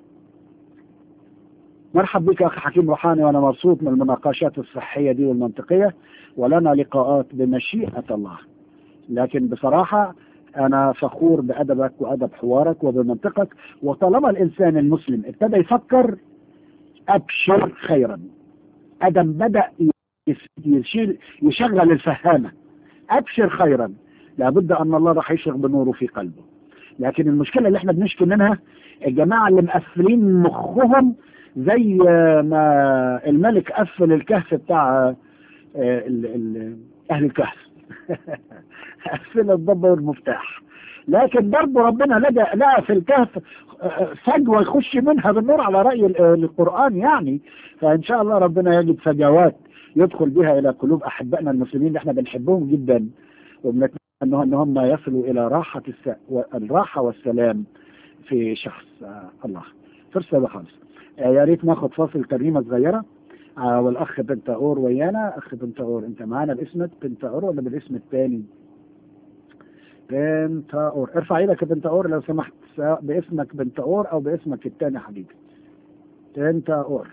مرحب بك أخي حكيم روحاني وأنا مبسوط من المناقشات الصحية دي والمنطقية ولنا لقاءات بمشيئة الله لكن بصراحة أنا فخور بأدبك وأدب حوارك وبمنطقك وطالما الإنسان المسلم ابتدى يفكر أبشر خيرا أدم بدأ يشيل يشغل الفهامة أبشر خيرا لابد ان الله راح يشرق بنوره في قلبه لكن المشكله اللي احنا بنشكي منها الجماعه اللي مقفلين مخهم زي ما الملك قفل الكهف بتاع ال ال اهل الكهف قفل الضبه والمفتاح لكن برضه ربنا لقى لقى في الكهف فجوه يخش منها بالنور على راي القران يعني فان شاء الله ربنا يجد فجوات يدخل بها الى قلوب احبائنا المسلمين اللي احنا بنحبهم جدا وبنتمنى ان ان هم يصلوا الى راحه الس... الراحه والسلام في شخص آه الله فرصه خالص آه يا ريت ناخد فاصل ترنيمه صغيره آه والاخ بنتاور ويانا اخ بنتاور انت معانا باسمك بنتاور ولا بالاسم الثاني بنتاور ارفع ايدك يا بنتاور لو سمحت سواء باسمك بنت اور او باسمك التاني حبيبي انت اور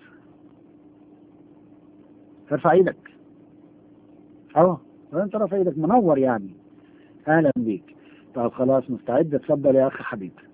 ارفع ايدك اهو انت رافع ايدك منور يعني اهلا بيك طب خلاص مستعد اتفضل يا اخ حبيبي